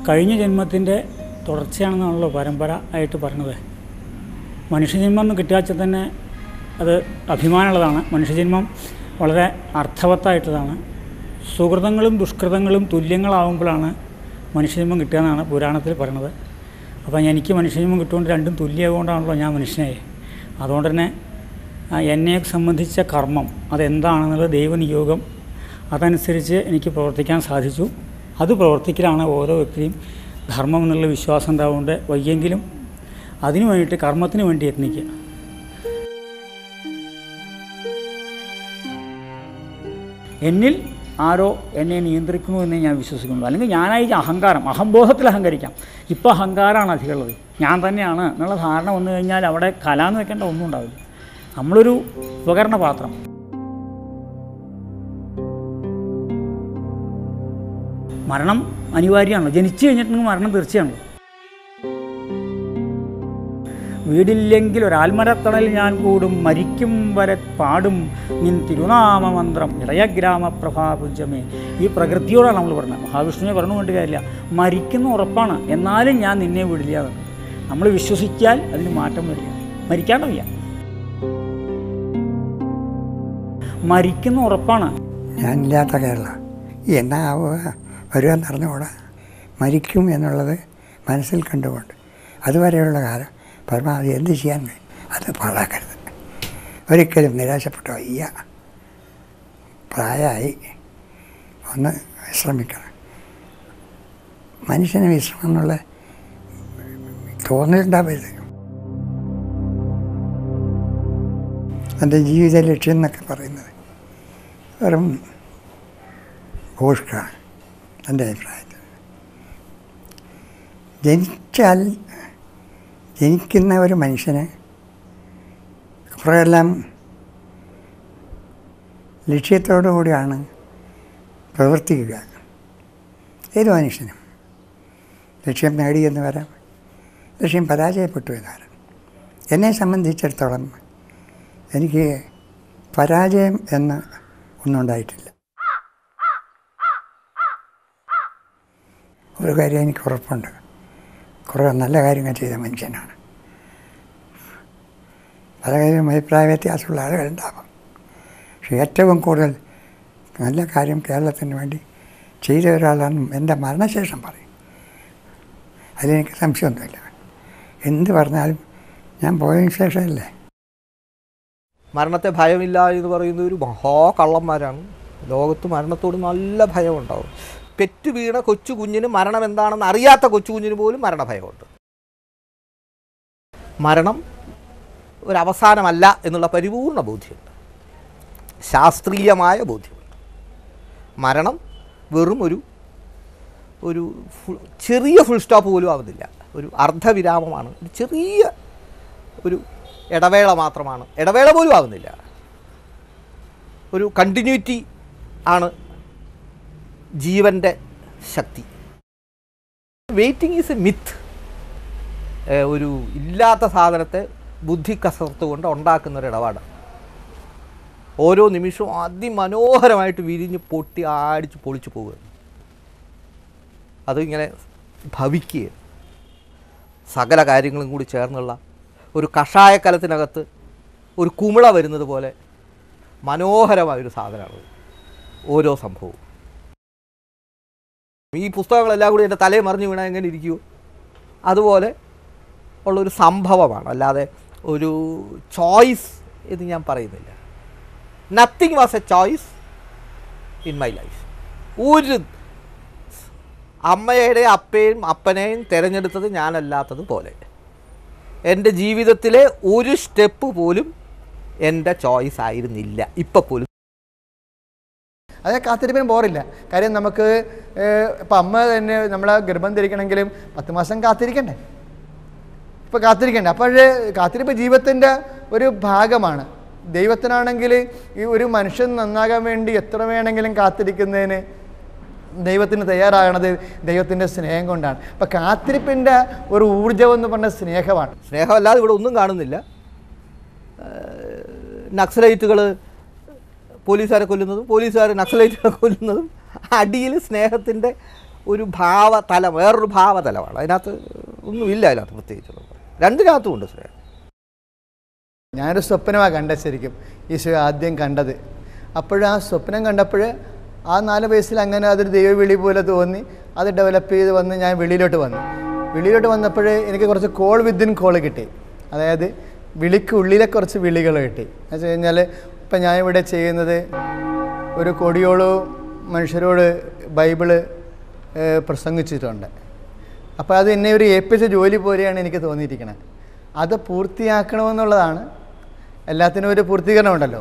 കഴിഞ്ഞ ജന്മത്തിൻ്റെ തുടർച്ചയാണെന്നാണല്ലോ പരമ്പര ആയിട്ട് പറഞ്ഞത് മനുഷ്യജന്മം എന്ന് കിട്ടിയാച്ചാൽ തന്നെ അത് അഭിമാനമുള്ളതാണ് മനുഷ്യജന്മം വളരെ അർത്ഥവത്തായിട്ടുള്ളതാണ് സുഹൃതങ്ങളും ദുഷ്കൃതങ്ങളും തുല്യങ്ങളാവുമ്പോഴാണ് മനുഷ്യജന്മം കിട്ടുക എന്നാണ് പുരാണത്തിൽ പറയുന്നത് അപ്പോൾ എനിക്ക് മനുഷ്യജന്മം കിട്ടുകൊണ്ട് രണ്ടും തുല്യമായതുകൊണ്ടാണല്ലോ ഞാൻ മനുഷ്യനായി അതുകൊണ്ട് തന്നെ ആ, എന്നെ സംബന്ധിച്ച കർമ്മം അതെന്താണെന്നുള്ളത് ദൈവനിയോഗം അതനുസരിച്ച് എനിക്ക് പ്രവർത്തിക്കാൻ സാധിച്ചു അത് പ്രവർത്തിക്കലാണ് ഓരോ വ്യക്തിയും ധർമ്മം എന്നുള്ള വിശ്വാസം ഉണ്ടാവുകൊണ്ട് വയ്യെങ്കിലും അതിനു വേണ്ടിയിട്ട് കർമ്മത്തിന് വേണ്ടി യത്നിക്കുക എന്നിൽ ആരോ എന്നെ നിയന്ത്രിക്കുന്നു എന്ന് ഞാൻ വിശ്വസിക്കുന്നു അല്ലെങ്കിൽ ഞാനായി അഹങ്കാരം അഹംബോധത്തിൽ അഹങ്കരിക്കാം ഇപ്പോൾ അഹങ്കാരമാണ് അധികമുള്ളത് ഞാൻ തന്നെയാണ് എന്നുള്ള ധാരണ വന്നു കഴിഞ്ഞാൽ അവിടെ കല എന്ന് വെക്കേണ്ട ഒന്നും ഉണ്ടാവില്ല നമ്മളൊരു ഉപകരണ പാത്രം മരണം അനിവാര്യമാണല്ലോ ജനിച്ചു കഴിഞ്ഞിട്ടുണ്ടെങ്കിൽ മരണം തീർച്ചയാണല്ലോ വീടില്ലെങ്കിൽ ഒരാൽമരത്തണൽ ഞാൻ കൂടും മരിക്കും വരെ പാടും നിൻ തിരുനാമമന്ത്രം ഇളയഗ്രാമ പ്രഭാപുഞ്ചമേ ഈ പ്രകൃതിയോടാണ് നമ്മൾ പറഞ്ഞത് മഹാവിഷ്ണുവിനെ പറഞ്ഞു കൊണ്ട് കാര്യമില്ല മരിക്കുന്ന ഉറപ്പാണ് എന്നാലും ഞാൻ നിന്നെ വിടില്ല എന്ന്. നമ്മൾ വിശ്വസിച്ചാൽ അതിന് മാറ്റം വരില്ല മരിക്കാണ്ട് വയ്യ മരിക്കുന്ന ഉറപ്പാണ് ഞാനില്ലാത്ത കേരള എന്നാ ആവുക വരുമെന്ന് അറിഞ്ഞുകൂടാ മരിക്കും എന്നുള്ളത് മനസ്സിൽ കണ്ടുകൊണ്ട് അതുവരെയുള്ള കാലം പരമാവധി എന്ത് ചെയ്യാൻ കഴിയും അത് പാഴാക്കരുത് ഒരിക്കലും നിരാശപ്പെട്ടു വയ്യ പ്രായമായി ഒന്ന് വിശ്രമിക്കണം മനുഷ്യന് വിശ്രമം എന്നുള്ള തോന്നലുണ്ടാവരുത് എൻ്റെ ജീവിത ലക്ഷ്യം എന്നൊക്കെ പറയുന്നത് വെറും ഭൂഷ്കാണ് എൻ്റെ അഭിപ്രായത്തിൽ ജനിച്ചാൽ ജനിക്കുന്ന ഒരു മനുഷ്യന് കുറേയെല്ലാം ലക്ഷ്യത്തോടു കൂടിയാണ് പ്രവർത്തിക്കുക ഏത് മനുഷ്യനും ലക്ഷ്യം നേടിയെന്ന് വരാം ലക്ഷ്യം പരാജയപ്പെട്ടു എന്ന് വരാം എന്നെ സംബന്ധിച്ചിടത്തോളം എനിക്ക് പരാജയം എന്ന് ഒന്നും ഉണ്ടായിട്ടില്ല ഒരു കാര്യം എനിക്ക് ഉറപ്പുണ്ട് കുറേ നല്ല കാര്യങ്ങൾ ചെയ്ത മനുഷ്യനാണ് പല കാര്യം അഭിപ്രായ വ്യത്യാസമുള്ള ആളുകളുണ്ടാവാം പക്ഷെ ഏറ്റവും കൂടുതൽ നല്ല കാര്യം കേരളത്തിന് വേണ്ടി ചെയ്ത ഒരാളാണ് എൻ്റെ മരണശേഷം പറയും അതിലെനിക്ക് സംശയമൊന്നുമില്ല എന്ത് പറഞ്ഞാലും ഞാൻ പോയതിന് ശേഷമല്ലേ മരണത്തെ ഭയമില്ല എന്ന് പറയുന്ന ഒരു മഹാ കള്ളന്മാരാണ് ലോകത്ത് മരണത്തോട് നല്ല ഭയമുണ്ടാവും പെറ്റു വീണ കൊച്ചു കുഞ്ഞിന് മരണം എന്താണെന്ന് അറിയാത്ത കൊച്ചു കുഞ്ഞിന് പോലും മരണഭയമുണ്ട് മരണം ഒരു അവസാനമല്ല എന്നുള്ള പരിപൂർണ ബോധ്യമുണ്ട് ശാസ്ത്രീയമായ ബോധ്യമുണ്ട് മരണം വെറും ഒരു ഒരു ഫുൾ ചെറിയ ഫുൾ സ്റ്റോപ്പ് പോലും ആവുന്നില്ല ഒരു അർദ്ധവിരാമമാണ് ഒരു ചെറിയ ഒരു ഇടവേള മാത്രമാണ് ഇടവേള പോലും ആവുന്നില്ല ഒരു കണ്ടിന്യൂറ്റി ആണ് ജീവൻ്റെ ശക്തി വെയിറ്റിംഗ് ഈസ് എ മിത്ത് ഒരു ഇല്ലാത്ത സാധനത്തെ ബുദ്ധി കസർത്ത് കൊണ്ട് ഉണ്ടാക്കുന്ന ഒരു ഇടപാടാണ് ഓരോ നിമിഷവും അതിമനോഹരമായിട്ട് വിരിഞ്ഞ് പൊട്ടി ആടിച്ച് പൊളിച്ചു പോവുക അതിങ്ങനെ ഭവിക്കുക സകല കാര്യങ്ങളും കൂടി ചേർന്നുള്ള ഒരു കഷായക്കലത്തിനകത്ത് ഒരു കുമിള വരുന്നത് പോലെ മനോഹരമായൊരു സാധനമാണ് ഓരോ സംഭവവും ഈ പുസ്തകങ്ങളെല്ലാം കൂടി എൻ്റെ തലയിൽ മറിഞ്ഞു വീണാൽ എങ്ങനെ ഇരിക്കുമോ അതുപോലെ ഉള്ളൊരു സംഭവമാണ് അല്ലാതെ ഒരു ചോയ്സ് എന്ന് ഞാൻ പറയുന്നില്ല nothing was a choice in my life ഒരു അമ്മയുടെ അപ്പയും അപ്പനെയും തിരഞ്ഞെടുത്തത് ഞാനല്ലാത്തത് പോലെ എൻ്റെ ജീവിതത്തിലെ ഒരു സ്റ്റെപ്പ് പോലും എൻ്റെ ചോയ്സ് ആയിരുന്നില്ല ഇപ്പം പോലും അത് കാത്തിരിപ്പിന് ബോറില്ല കാര്യം നമുക്ക് ഇപ്പം അമ്മ തന്നെ നമ്മളെ ഗർഭം ധരിക്കണമെങ്കിലും പത്ത് മാസം കാത്തിരിക്കണ്ടേ ഇപ്പം കാത്തിരിക്കണ്ടേ അപ്പോൾ കാത്തിരിപ്പ് ജീവിതത്തിൻ്റെ ഒരു ഭാഗമാണ് ദൈവത്തിനാണെങ്കിൽ ഈ ഒരു മനുഷ്യൻ നന്നാകാൻ വേണ്ടി എത്ര വേണമെങ്കിലും കാത്തിരിക്കുന്നതിന് ദൈവത്തിന് തയ്യാറാകണത് ദൈവത്തിൻ്റെ സ്നേഹം കൊണ്ടാണ് അപ്പം കാത്തിരിപ്പിൻ്റെ ഒരു ഊർജ്ജം എന്ന് പറഞ്ഞ സ്നേഹമാണ് സ്നേഹമല്ലാതെ ഇവിടെ ഒന്നും കാണുന്നില്ല നക്സലൈറ്റുകൾ പോലീസുകാരെ കൊല്ലുന്നതും പോലീസുകാർ നക്സലൈറ്റുകളെ കൊല്ലുന്നതും അടിയിൽ സ്നേഹത്തിൻ്റെ ഒരു ഭാവതലം വേറൊരു ഭാവതലമാണ് അതിനകത്ത് ഒന്നുമില്ല അതിനകത്ത് പ്രത്യേകിച്ച് രണ്ടിനകത്തും ഉണ്ട് ശ്രേയ ഞാനൊരു സ്വപ്നമാണ് കണ്ടത് ശരിക്കും ഈശോ ആദ്യം കണ്ടത് അപ്പോഴാ സ്വപ്നം കണ്ടപ്പോൾ ആ നാല് വയസ്സിൽ അങ്ങനെ അതൊരു ദൈവവിളി പോലെ തോന്നി അത് ഡെവലപ്പ് ചെയ്ത് വന്ന് ഞാൻ വെളിയിലോട്ട് വന്നു വെളിയിലോട്ട് വന്നപ്പോൾ എനിക്ക് കുറച്ച് കോൾ വിത്തിൻ കോൾ കിട്ടി അതായത് വിളിക്കുള്ളിലെ കുറച്ച് വിളികൾ കിട്ടി എന്ന് വെച്ച് കഴിഞ്ഞാൽ ഇപ്പം ഞാൻ ഇവിടെ ചെയ്യുന്നത് ഒരു കൊടിയോളോ മനുഷ്യരോട് ബൈബിള് ഏഹ്, പ്രസംഗിച്ചിട്ടുണ്ട് അപ്പോൾ അത് എന്നെ ഒരു ഏൽപ്പിച്ച ജോലി പോലെയാണ് എനിക്ക് തോന്നിയിരിക്കുന്നത് അത് പൂർത്തിയാക്കണമെന്നുള്ളതാണ് എല്ലാത്തിനും ഒരു പൂർത്തീകരണം ഉണ്ടല്ലോ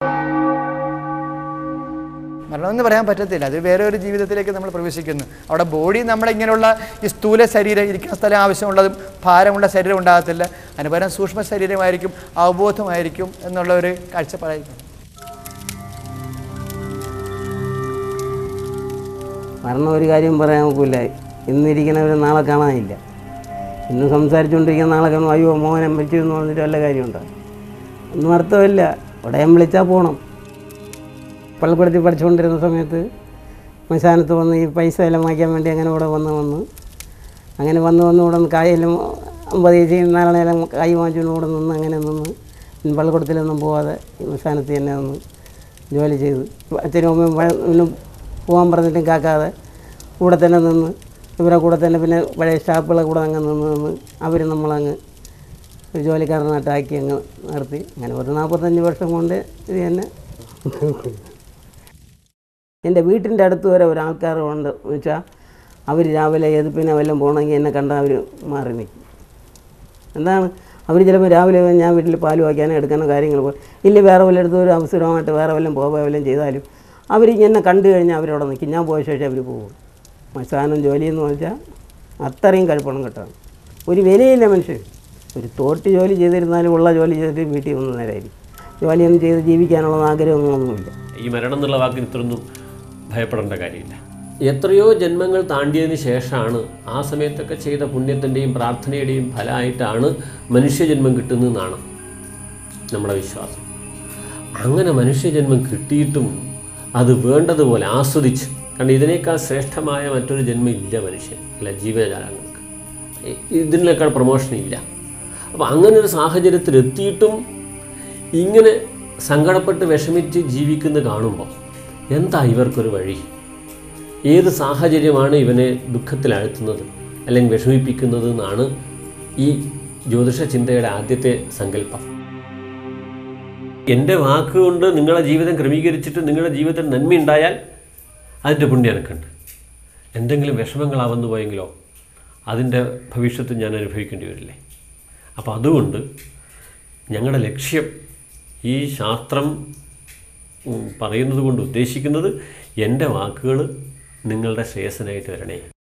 മരണമെന്ന് പറയാൻ പറ്റത്തില്ല അത് വേറെ ഒരു ജീവിതത്തിലേക്ക് നമ്മൾ പ്രവേശിക്കുന്നു അവിടെ ബോഡി നമ്മുടെ ഇങ്ങനെയുള്ള ഈ സ്ഥൂല ശരീരം ഇരിക്കുന്ന സ്ഥലം ആവശ്യമുള്ളതും ഭാരമുള്ള ശരീരം ഉണ്ടാകത്തില്ല അതിന് പകരം സൂക്ഷ്മ ശരീരമായിരിക്കും അവബോധമായിരിക്കും എന്നുള്ള ഒരു കാഴ്ചപ്പാടായിരിക്കും മരണം ഒരു കാര്യം പറയാൻ നോക്കില്ല ഇന്നിരിക്കുന്നവർ നാളെ കാണാനില്ല ഇന്ന് സംസാരിച്ചുകൊണ്ടിരിക്കുന്ന നാളെ കാണും അയ്യോ മോനെ മരിച്ചു എന്ന് പറഞ്ഞിട്ട് വല്ല കാര്യമുണ്ടോ ഒന്നും അർത്ഥമില്ല ഉടയം വിളിച്ചാൽ പോകണം പള്ളിക്കൂടത്തിൽ പഠിച്ചുകൊണ്ടിരുന്ന സമയത്ത് മൈസാനത്ത് വന്ന് ഈ പൈസ എല്ലാം വാങ്ങിക്കാൻ വേണ്ടി അങ്ങനെ ഇവിടെ വന്ന് വന്ന് അങ്ങനെ വന്ന് വന്ന് ഇവിടെ നിന്ന് കായെല്ലാം അമ്പത് ചേച്ചി നാലെണ്ണം കായ് വാങ്ങിച്ചുകൊണ്ട് ഇവിടെ നിന്ന് അങ്ങനെ നിന്ന് പിന്നെ പള്ളിക്കൂടത്തിലൊന്നും പോവാതെ ഈ മൈസാനത്ത് തന്നെ നിന്ന് ജോലി ചെയ്ത് അച്ഛനും അമ്മയും വ- പിന്നെ പോകാൻ പറഞ്ഞിട്ടും കാക്കാതെ കൂടെ തന്നെ നിന്ന് ഇവരെ കൂടെ തന്നെ പിന്നെ പഴയ സ്റ്റാഫുകളെ കൂടെ അങ്ങ് നിന്ന് നിന്ന് അവർ നമ്മളങ്ങ് ഒരു ജോലിക്കാരനായിട്ടാക്കി അങ്ങ് നിർത്തി അങ്ങനെ ഒരു നാൽപ്പത്തഞ്ച് വർഷം കൊണ്ട് ഇത് തന്നെ എൻ്റെ വീട്ടിൻ്റെ അടുത്ത് വരെ ഒരാൾക്കാരുണ്ട് എന്ന് വെച്ചാൽ അവർ രാവിലെ ഏത് പിന്നെ വല്ലതും പോകണമെങ്കിൽ എന്നെ കണ്ടാൽ അവർ മാറി നിൽക്കും എന്താണ് അവർ ചിലപ്പോൾ രാവിലെ ഞാൻ വീട്ടിൽ പാല് വയ്ക്കാനോ എടുക്കാനോ കാര്യങ്ങൾ പോകും ഇല്ല വേറെ വല്ല അടുത്ത് ഒരു അവസരമായിട്ട് വേറെ വല്ലതും പോകുക വല്ലതും ചെയ്താലും അവർ എന്നെ കണ്ടു കഴിഞ്ഞാൽ അവരവിടെ നിൽക്കും ഞാൻ പോയ ശേഷം അവർ പോകും മസാനം ജോലി എന്ന് വെച്ചാൽ അത്രയും കഴിപ്പണം കേട്ടാണ് ഒരു വിലയില്ല മനുഷ്യൻ ഒരു തോട്ട് ജോലി ചെയ്തിരുന്നാലും ഉള്ള ജോലി ചെയ്തിട്ട് വീട്ടിൽ വന്ന നേരമായിരിക്കും ജോലിയൊന്നും ചെയ്ത് ജീവിക്കാനുള്ള ആഗ്രഹമൊന്നുമില്ല ഈ മരണം എന്നുള്ള വാക്കിന് ഇത്രയൊന്നും ഭയപ്പെടേണ്ട കാര്യമില്ല എത്രയോ ജന്മങ്ങൾ താണ്ടിയതിന് ശേഷമാണ് ആ സമയത്തൊക്കെ ചെയ്ത പുണ്യത്തിൻ്റെയും പ്രാർത്ഥനയുടെയും ഫലമായിട്ടാണ് മനുഷ്യജന്മം കിട്ടുന്നതെന്നാണ് നമ്മുടെ വിശ്വാസം അങ്ങനെ മനുഷ്യജന്മം കിട്ടിയിട്ടും അത് വേണ്ടതുപോലെ ആസ്വദിച്ച് കാരണം ഇതിനേക്കാൾ ശ്രേഷ്ഠമായ മറ്റൊരു ജന്മം ഇല്ല മനുഷ്യൻ അല്ല ജീവജാലങ്ങൾക്ക് ഇ- ഇതിനേക്കാൾ പ്രൊമോഷൻ ഇല്ല അപ്പോൾ അങ്ങനെ ഒരു സാഹചര്യത്തിൽ എത്തിയിട്ടും ഇങ്ങനെ സങ്കടപ്പെട്ട് വിഷമിച്ച് ജീവിക്കുന്നത് കാണുമ്പോൾ എന്താ ഇവർക്കൊരു വഴി ഏത് സാഹചര്യമാണ് ഇവനെ ദുഃഖത്തിലാഴ്ത്തുന്നത് അല്ലെങ്കിൽ വിഷമിപ്പിക്കുന്നത് എന്നാണ് ഈ ജ്യോതിഷ ചിന്തയുടെ ആദ്യത്തെ സങ്കല്പം എൻ്റെ വാക്കുകൊണ്ട് നിങ്ങളുടെ ജീവിതം ക്രമീകരിച്ചിട്ട് നിങ്ങളുടെ ജീവിതത്തിൽ നന്മയുണ്ടായാൽ അതിൻ്റെ പുണ്യം എനിക്കുണ്ട് എന്തെങ്കിലും വിഷമങ്ങളാവന്നു പോയെങ്കിലോ അതിൻ്റെ ഭവിഷ്യത്ത് ഞാൻ അനുഭവിക്കേണ്ടി വരില്ലേ അപ്പോൾ അതുകൊണ്ട് ഞങ്ങളുടെ ലക്ഷ്യം ഈ ശാസ്ത്രം ഉം, പറയുന്നത് കൊണ്ട് ഉദ്ദേശിക്കുന്നത് എൻ്റെ വാക്കുകൾ നിങ്ങളുടെ ശ്രേയസനായിട്ട് വരണേ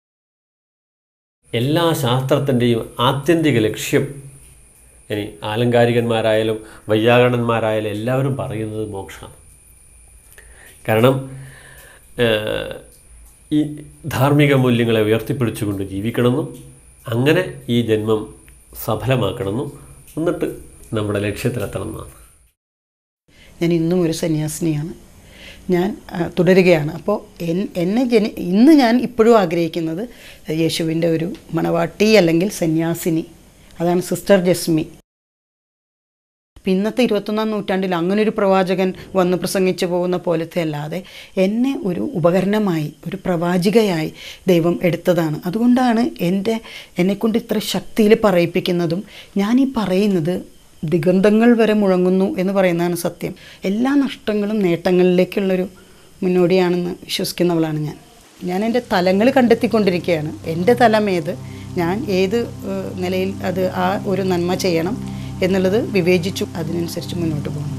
എല്ലാ ശാസ്ത്രത്തിൻ്റെയും ആത്യന്തിക ലക്ഷ്യം ഇനി ആലങ്കാരികന്മാരായാലും വൈയാകരണന്മാരായാലും എല്ലാവരും പറയുന്നത് മോക്ഷമാണ് കാരണം ഏഹ്, ഈ ധാർമ്മിക മൂല്യങ്ങളെ ഉയർത്തിപ്പിടിച്ചുകൊണ്ട് ജീവിക്കണമെന്നും അങ്ങനെ ഈ ജന്മം സഫലമാക്കണമെന്നും എന്നിട്ട് നമ്മുടെ ലക്ഷ്യത്തിലെത്തണം എന്നാണ് ഞാൻ ഇന്നും ഒരു സന്യാസിനിയാണ് ഞാൻ ആ, തുടരുകയാണ് അപ്പോൾ എൻ എന്നെ ജനി ഇന്ന് ഞാൻ ഇപ്പോഴും ആഗ്രഹിക്കുന്നത് യേശുവിൻ്റെ ഒരു മണവാട്ടി അല്ലെങ്കിൽ സന്യാസിനി അതാണ് സിസ്റ്റർ ജസ്മി അപ്പം ഇന്നത്തെ ഇരുപത്തൊന്നാം നൂറ്റാണ്ടിൽ അങ്ങനെ ഒരു പ്രവാചകൻ വന്ന് പ്രസംഗിച്ചു പോകുന്ന പോലത്തെ അല്ലാതെ എന്നെ ഒരു ഉപകരണമായി ഒരു പ്രവാചികയായി ദൈവം എടുത്തതാണ് അതുകൊണ്ടാണ് എൻ്റെ എന്നെക്കൊണ്ട് ഇത്ര ശക്തിയിൽ പറയിപ്പിക്കുന്നതും ഞാൻ ഈ പറയുന്നത് ദിഗന്ധങ്ങൾ വരെ മുഴങ്ങുന്നു എന്ന് പറയുന്നതാണ് സത്യം എല്ലാ നഷ്ടങ്ങളും നേട്ടങ്ങളിലേക്കുള്ളൊരു മുന്നോടിയാണെന്ന് വിശ്വസിക്കുന്നവളാണ് ഞാൻ ഞാൻ എൻ്റെ തലങ്ങൾ കണ്ടെത്തിക്കൊണ്ടിരിക്കുകയാണ് എൻ്റെ തലം ഏത് ഞാൻ ഏത് ഏഹ്, നിലയിൽ അത് ആ ഒരു നന്മ ചെയ്യണം എന്നുള്ളത് വിവേചിച്ചു അതിനനുസരിച്ച് മുന്നോട്ട് പോകണം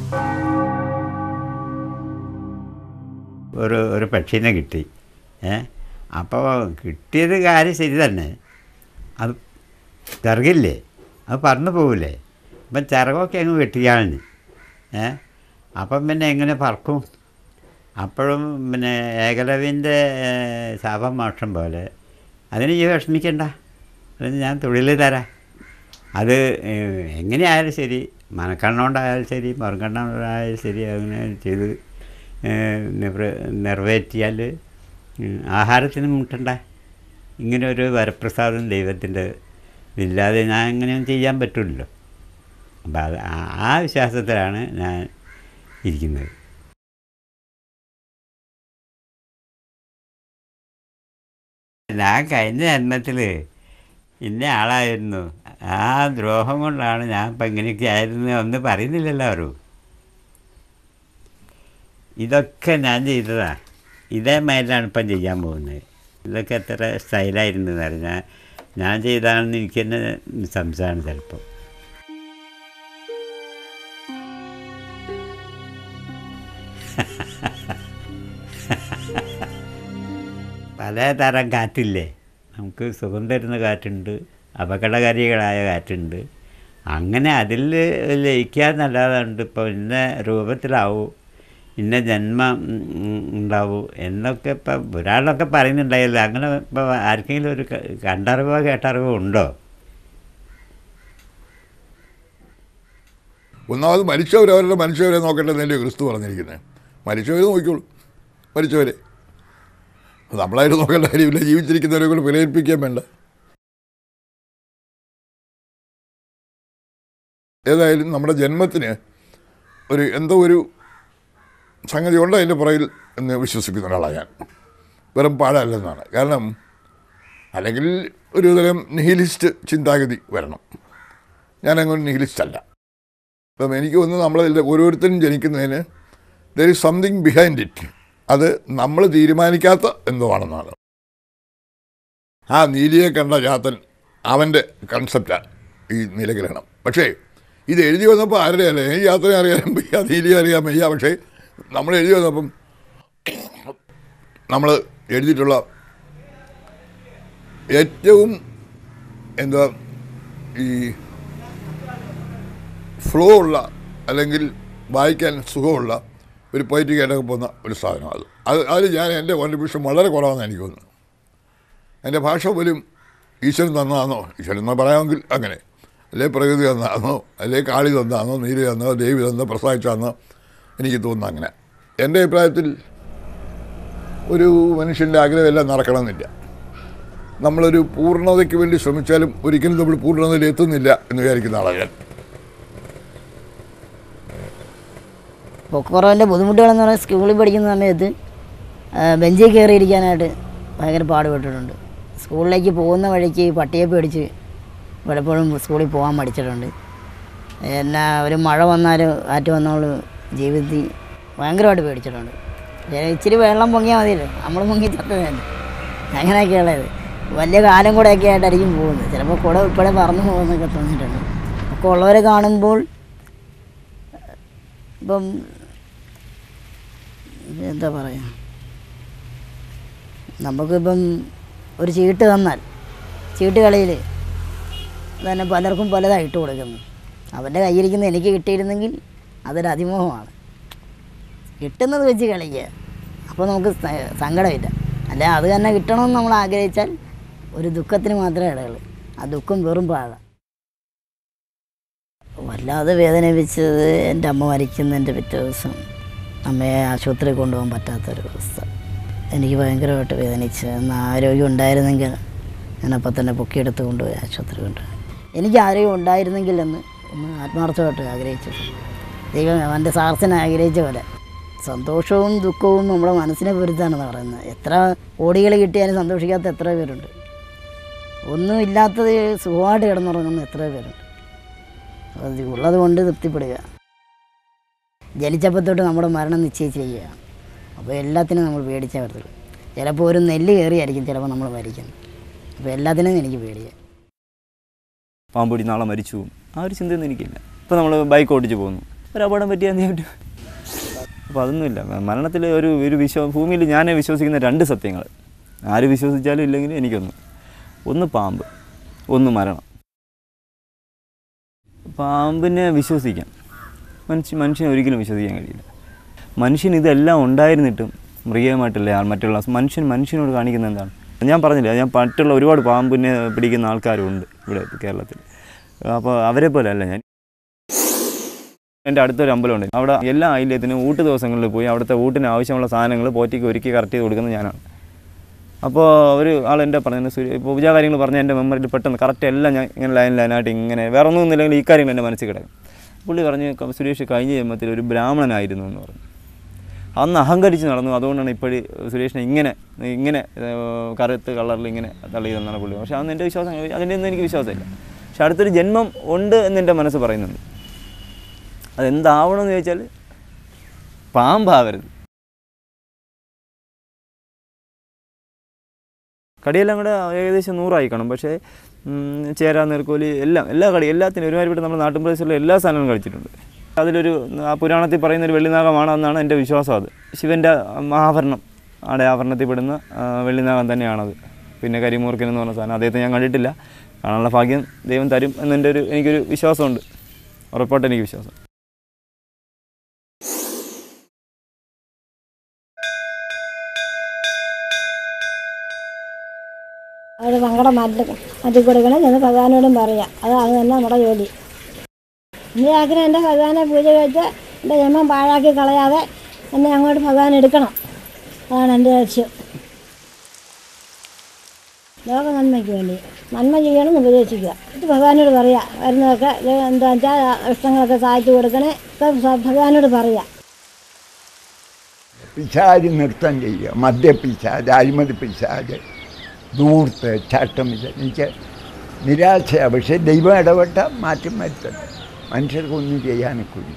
ഒരു ഒരു പക്ഷീനെ കിട്ടി ഏ അപ്പോൾ കിട്ടിയത് കാര്യം ശരി തന്നെ അത് ചിറകില്ലേ അത് പറന്നു പോവില്ലേ അപ്പം ചിറകൊക്കെ അങ്ങ് വെട്ടിയാണ് ഏ അപ്പം പിന്നെ എങ്ങനെ പറക്കും അപ്പോഴും പിന്നെ ഏകലവിൻ്റെ ശാപമോക്ഷം പോലെ അതിന് ഈ വിഷമിക്കണ്ട അതിന് ഞാൻ തൊഴിൽ തരാം അത് ഏഹ്, എങ്ങനെയായാലും ശരി മനക്കണ്ണോണ്ടായാലും ശരി മറുകണ്ണോണ്ടായാലും ശരി അങ്ങനെ ചെയ്ത് ഏഹ്, നിവൃ നിറവേറ്റിയാൽ ഉം, ആഹാരത്തിന് മുട്ടണ്ട ഇങ്ങനെ ഒരു വരപ്രസാദം ദൈവത്തിൻ്റെ ഇല്ലാതെ ഞാൻ അങ്ങനെയൊന്നും ചെയ്യാൻ പറ്റില്ലല്ലോ അപ്പം അത് ആ- ആ വിശ്വാസത്തിലാണ് ഞാൻ ഇരിക്കുന്നത് ഞാൻ കഴിഞ്ഞ ജന്മത്തിൽ ഇന്ന ആളായിരുന്നു ആ ദ്രോഹം കൊണ്ടാണ് ഞാൻ ഇപ്പം ഇങ്ങനെയൊക്കെ ആയിരുന്നു ഒന്ന് പറയുന്നില്ലല്ലോ ആരും ഇതൊക്കെ ഞാൻ ചെയ്തതാ ഇതേമാതിരിയാണ് ഇപ്പം ചെയ്യാൻ പോകുന്നത് ഇതൊക്കെ എത്ര സ്റ്റൈലായിരുന്നു എന്ന് പറഞ്ഞാൽ ഞാൻ ചെയ്താണെന്ന് എനിക്ക് തന്നെ സംശയമാണ് ചിലപ്പോൾ പലതരം കാറ്റില്ലേ നമുക്ക് സുഖം തരുന്ന കാറ്റുണ്ട് അപകടകാരികളായ കാറ്റുണ്ട് അങ്ങനെ അതിൽ ലയിക്കാന്നല്ലാതുണ്ട് ഇപ്പോൾ ഇന്ന രൂപത്തിലാവും ഇന്ന ജന്മം ഉം, ഉണ്ടാവും എന്നൊക്കെ ഇപ്പം ഒരാളൊക്കെ പറയുന്നുണ്ടായല്ലോ അങ്ങനെ ഇപ്പോൾ ആർക്കെങ്കിലും ഒരു ക- കണ്ടറിവോ കേട്ടറിവോ ഉണ്ടോ ഒന്നാമത് മരിച്ചവർ അവരുടെ മനുഷ്യവരെ നോക്കേണ്ടതല്ലേ ക്രിസ്തു പറഞ്ഞിരിക്കുന്നത് മരിച്ചവരെ നോക്കിക്കോളൂ മരിച്ചവരെ നമ്മളായിട്ട് നോക്കേണ്ട കാര്യമില്ല ജീവിച്ചിരിക്കുന്നവരെ കൂടെ വിലയിരുപ്പിക്കാൻ വേണ്ട ഏതായാലും നമ്മുടെ ജന്മത്തിന് ഒരു എന്തോ ഒരു സംഗതി ഉണ്ട് അതിൻ്റെ പുറകിൽ എന്ന് വിശ്വസിക്കുന്ന ഒരാളാണ് ഞാൻ വെറും പാഴല്ലെന്നാണ് കാരണം അല്ലെങ്കിൽ ഒരു തരം നിഹിലിസ്റ്റ് ചിന്താഗതി വരണം ഞാനങ്ങനെ നിഹിലിസ്റ്റ് അല്ല അപ്പം എനിക്ക് തോന്നുന്നു നമ്മൾ ഓരോരുത്തരും ജനിക്കുന്നതിന് there is something behind it അത് നമ്മൾ തീരുമാനിക്കാത്ത എന്തോ ആണെന്നാണ് ആ നീലിയെ കണ്ട ജാത്തൻ അവൻ്റെ കൺസെപ്റ്റാണ് ഈ നീലഗ്രഹണം പക്ഷേ ഇത് എഴുതി വന്നപ്പോൾ ആരുടെ അല്ലേ ഈ യാത്രയെ അറിയാൻ വയ്യ നീലിയെ അറിയാൻ വയ്യ പക്ഷേ നമ്മൾ എഴുതി വന്നപ്പം നമ്മൾ എഴുതിയിട്ടുള്ള ഏറ്റവും എന്താ ഈ ഫ്ലോ ഉള്ള അല്ലെങ്കിൽ വായിക്കാൻ സുഖമുള്ള ഒരു പോയിറ്റിക് ആയിട്ടൊക്കെ പോകുന്ന ഒരു സാധനം അത് അത് അതിൽ ഞാൻ എൻ്റെ കോൺട്രിബ്യൂഷൻ വളരെ കുറവാണെന്ന് എനിക്ക് തോന്നുന്നു എൻ്റെ ഭാഷ പോലും ഈശ്വരൻ തന്നതാണോ ഈശ്വരൻ എന്ന് പറയാമെങ്കിൽ അങ്ങനെ അല്ലെ പ്രകൃതി തന്നതാണോ അല്ലെ കാളി തന്നതാണോ നീര് തന്നോ ദേവി തന്നോ പ്രസാദിച്ചാന്നോ എനിക്ക് തോന്നുന്നു അങ്ങനെ എൻ്റെ അഭിപ്രായത്തിൽ ഒരു മനുഷ്യൻ്റെ ആഗ്രഹമെല്ലാം നടക്കണമെന്നില്ല നമ്മളൊരു പൂർണ്ണതയ്ക്ക് വേണ്ടി ശ്രമിച്ചാലും ഒരിക്കലും നമ്മൾ പൂർണ്ണതയിൽ എത്തുന്നില്ല എന്ന് വിചാരിക്കുന്ന ആളാണ് ഞാൻ പൊക്കോറവിൻ്റെ ബുദ്ധിമുട്ടുകളെന്ന് പറഞ്ഞാൽ സ്കൂളിൽ പഠിക്കുന്ന സമയത്ത് ആ, ബെഞ്ചിൽ കയറിയിരിക്കാനായിട്ട് ഭയങ്കര പാടുപെട്ടിട്ടുണ്ട് സ്കൂളിലേക്ക് പോകുന്ന വഴിക്ക് പട്ടിയെ പേടിച്ച് പലപ്പോഴും സ്കൂളിൽ പോകാൻ മടിച്ചിട്ടുണ്ട് എന്നാ ഒരു മഴ വന്നാലും കാറ്റ് വന്നാലും ജീവിതത്തിൽ ഭയങ്കരമായിട്ട് പേടിച്ചിട്ടുണ്ട് ഏ, ഇച്ചിരി വെള്ളം പൊങ്ങിയാൽ മതിയല്ലോ നമ്മൾ പൊങ്ങി തട്ടുന്നതല്ലേ അങ്ങനെയൊക്കെയുള്ളത് വലിയ കാലം കൂടെയൊക്കെ ആയിട്ടായിരിക്കും പോകുന്നത് ചിലപ്പോൾ കുട ഉൾപ്പെടെ പറന്നു പോകുന്നൊക്കെ തോന്നിയിട്ടുണ്ട് ഒക്കെ ഉള്ളവരെ കാണുമ്പോൾ ഇപ്പം എന്താ പറയുക നമുക്കിപ്പം ഒരു ചീട്ട് തന്നാൽ ചീട്ട് കളിയിൽ തന്നെ പലർക്കും പലതായി ഇട്ട് കൊടുക്കുന്നു അവൻ്റെ കയ്യിരിക്കുന്ന എനിക്ക് കിട്ടിയിരുന്നെങ്കിൽ അതൊരു അതിമോഹമാണ് കിട്ടുന്നത് വെച്ച് കളിക്കുക അപ്പോൾ നമുക്ക് സ- സങ്കടമില്ല അല്ല അത് തന്നെ കിട്ടണമെന്ന് നമ്മൾ ആഗ്രഹിച്ചാൽ ഒരു ദുഃഖത്തിന് മാത്രമേ ഇടയുള്ളൂ ആ ദുഃഖം വെറും പാഴ വല്ലാതെ വേദനിപ്പിച്ചത് എൻ്റെ അമ്മ മരിക്കുന്നതിൻ്റെ പിറ്റേ ദിവസം അമ്മയെ ആശുപത്രിയിൽ കൊണ്ടുപോകാൻ പറ്റാത്തൊരു അവസ്ഥ എനിക്ക് ഭയങ്കരമായിട്ട് വേദനിച്ച് എന്നാൽ ആരോഗ്യം ഉണ്ടായിരുന്നെങ്കിൽ ഞാനപ്പോൾ തന്നെ പൊക്കിയെടുത്ത് കൊണ്ടുപോയി ആശുപത്രി കൊണ്ടുപോയി എനിക്ക് ആരോഗ്യം ഉണ്ടായിരുന്നെങ്കിൽ എന്ന് ഒന്ന് ആത്മാർത്ഥമായിട്ട് ആഗ്രഹിച്ചിട്ടുണ്ട് ദൈവം അവൻ്റെ സാഹസിനെ ആഗ്രഹിച്ച പോലെ സന്തോഷവും ദുഃഖവും നമ്മുടെ മനസ്സിനെ പൊരുത്താണെന്ന് പറയുന്നത് എത്ര കോടികൾ കിട്ടിയാലും സന്തോഷിക്കാത്ത എത്ര പേരുണ്ട് ഒന്നും ഇല്ലാത്തത് സുഖമായിട്ട് കിടന്നുറങ്ങുന്ന എത്ര പേരുണ്ട് അത് ഉള്ളത് കൊണ്ട് തൃപ്തിപ്പെടുക ജനിച്ചപ്പോൾ തൊട്ട് നമ്മുടെ മരണം നിശ്ചയിച്ചിരിക്കുക അപ്പോൾ എല്ലാത്തിനും നമ്മൾ പേടിച്ചേ പറ്റത്തുള്ളൂ ചിലപ്പോൾ ഒരു നെല്ല് കയറിയായിരിക്കും ചിലപ്പോൾ നമ്മൾ മരിക്കുന്നത് അപ്പോൾ എല്ലാത്തിനും എനിക്ക് പേടിയാണ് പാമ്പൊടി നാളെ മരിച്ചു പോകും ആ ഒരു ചിന്തയൊന്നും എനിക്കില്ല ഇപ്പോൾ നമ്മൾ ബൈക്ക് ഓടിച്ച് പോകുന്നു ഒരു അപകടം പറ്റിയാൽ എന്ത് ചെയ്യാൻ പറ്റും അപ്പോൾ അതൊന്നുമില്ല മരണത്തിൽ ഒരു ഒരു വിശ്വ ഭൂമിയിൽ ഞാൻ വിശ്വസിക്കുന്ന രണ്ട് സത്യങ്ങൾ ആര് വിശ്വസിച്ചാലും ഇല്ലെങ്കിലും എനിക്കൊന്ന് ഒന്ന് പാമ്പ് ഒന്ന് മരണം പാമ്പിനെ വിശ്വസിക്കാം മനുഷ്യ മനുഷ്യനെ ഒരിക്കലും വിശ്വസിക്കാൻ കഴിയില്ല മനുഷ്യൻ ഇതെല്ലാം ഉണ്ടായിരുന്നിട്ടും മൃഗീയമായിട്ടല്ല ആ മറ്റുള്ള മനുഷ്യൻ മനുഷ്യനോട് കാണിക്കുന്ന എന്താണ് ഞാൻ പറഞ്ഞില്ല ഞാൻ മറ്റുള്ള ഒരുപാട് പാമ്പിനെ പിടിക്കുന്ന ആൾക്കാരുണ്ട് ഇവിടെ കേരളത്തിൽ അപ്പോൾ അവരെ പോലെ അല്ല ഞാൻ എൻ്റെ അടുത്തൊരു അമ്പലമുണ്ട് അവിടെ എല്ലാ ആയില്യത്തിനും ഊട്ട് ദിവസങ്ങളിൽ പോയി അവിടുത്തെ ഊട്ടിന് ആവശ്യമുള്ള സാധനങ്ങൾ പോറ്റിക്ക് ഒരുക്കി കറക്റ്റ് ചെയ്ത് കൊടുക്കുന്നത് ഞാനാണ് അപ്പോൾ ഒരു ആൾ എൻ്റെ പറഞ്ഞു സുരേ ഇപ്പോൾ പൂജാ കാര്യങ്ങൾ പറഞ്ഞാൽ എൻ്റെ മെമ്മറിയിൽ പെട്ടെന്ന് കറക്റ്റ് എല്ലാം ഞാൻ ഇങ്ങനെ ലൈൻ ലൈനായിട്ട് ഇങ്ങനെ വേറെ ഒന്നും ഇല്ലെങ്കിൽ ഈ കാര്യങ്ങൾ എൻ്റെ മനസ്സിൽ കിടക്കും പുള്ളി പറഞ്ഞ് "ക- സുരേഷ് കഴിഞ്ഞ ജന്മത്തിൽ ഒരു ബ്രാഹ്മണനായിരുന്നു എന്ന് പറഞ്ഞു അന്ന് അഹങ്കരിച്ച് നടന്നു അതുകൊണ്ടാണ് ഇപ്പോഴും സുരേഷിനെ ഇങ്ങനെ ഇങ്ങനെ ഏർ, കറുത്ത് കളറിൽ ഇങ്ങനെ തള്ളിയതെന്നാണ് പുള്ളി പക്ഷേ അന്ന് എൻ്റെ വിശ്വാസം അതിൻ്റെ ഒന്നും എനിക്ക് വിശ്വാസമില്ല പക്ഷെ അടുത്തൊരു ജന്മം ഉണ്ട് എന്ന് എൻ്റെ മനസ്സ് പറയുന്നുണ്ട് അതെന്താവണമെന്ന് ചോദിച്ചാൽ പാമ്പാവരുത് കടിയെല്ലാം കൂടെ ഏകദേശം നൂറായി കാണും പക്ഷേ ഉം, ചേര നീർക്കോലി എല്ലാം എല്ലാ കടി എല്ലാത്തിനും ഒരുമാതിരിപ്പെട്ട നമ്മുടെ നാട്ടിൻ പ്രദേശത്തുള്ള എല്ലാ സാധനങ്ങളും കളിച്ചിട്ടുണ്ട് അതിലൊരു ആ പുരാണത്തിൽ പറയുന്ന ഒരു വെള്ളിനാഗമാണെന്നാണ് എൻ്റെ വിശ്വാസം അത് ശിവൻ്റെ ആഭരണം ആടെ ആഭരണത്തിൽ പെടുന്ന ആ, വെള്ളിനാഗം തന്നെയാണത് പിന്നെ കരിമൂർക്കൻ എന്ന് പറഞ്ഞ സാധനം അദ്ദേഹത്തെ ഞാൻ കണ്ടിട്ടില്ല കാണാനുള്ള ഭാഗ്യം ദൈവം തരും എന്നെൻ്റെ ഒരു എനിക്കൊരു വിശ്വാസമുണ്ട് ഉറപ്പായിട്ട് എനിക്ക് വിശ്വാസം അവർ സങ്കടം മാറ്റി മാറ്റി കൊടുക്കണം എന്ന് ഭഗവാനോടും പറയാം അതാണ് തന്നെ നമ്മുടെ ജോലി എൻ്റെ ആഗ്രഹം എൻ്റെ ഭഗവാനെ പൂജ കഴിച്ച് എൻ്റെ ജന്മം പാഴാക്കി കളയാതെ എന്നെ അങ്ങോട്ട് ഭഗവാൻ എടുക്കണം അതാണ് എൻ്റെ ലക്ഷ്യം ലോക നന്മയ്ക്ക് വേണ്ടി നന്മ ചെയ്യണമെന്ന് ഉപദേശിക്കുക ഇത് ഭഗവാനോട് പറയാം വരുന്നതൊക്കെ ഇത് എന്താ വെച്ചാൽ ഇഷ്ടങ്ങളൊക്കെ സാധിച്ചു കൊടുക്കണേ ഒക്കെ സ- ഭഗവാനോട് പറയാം പിശാജ് നൃത്തം ചെയ്യുക മദ്യപിശാജ് അഴിമതി പിശാജ് ദൂർത്ത് ചട്ടമില്ല എനിക്ക് നിരാശയാണ് പക്ഷേ ദൈവം ഇടപെട്ട മാറ്റം വരുത്തട്ടെ മനുഷ്യർക്കൊന്നും ചെയ്യാനൊക്കില്ല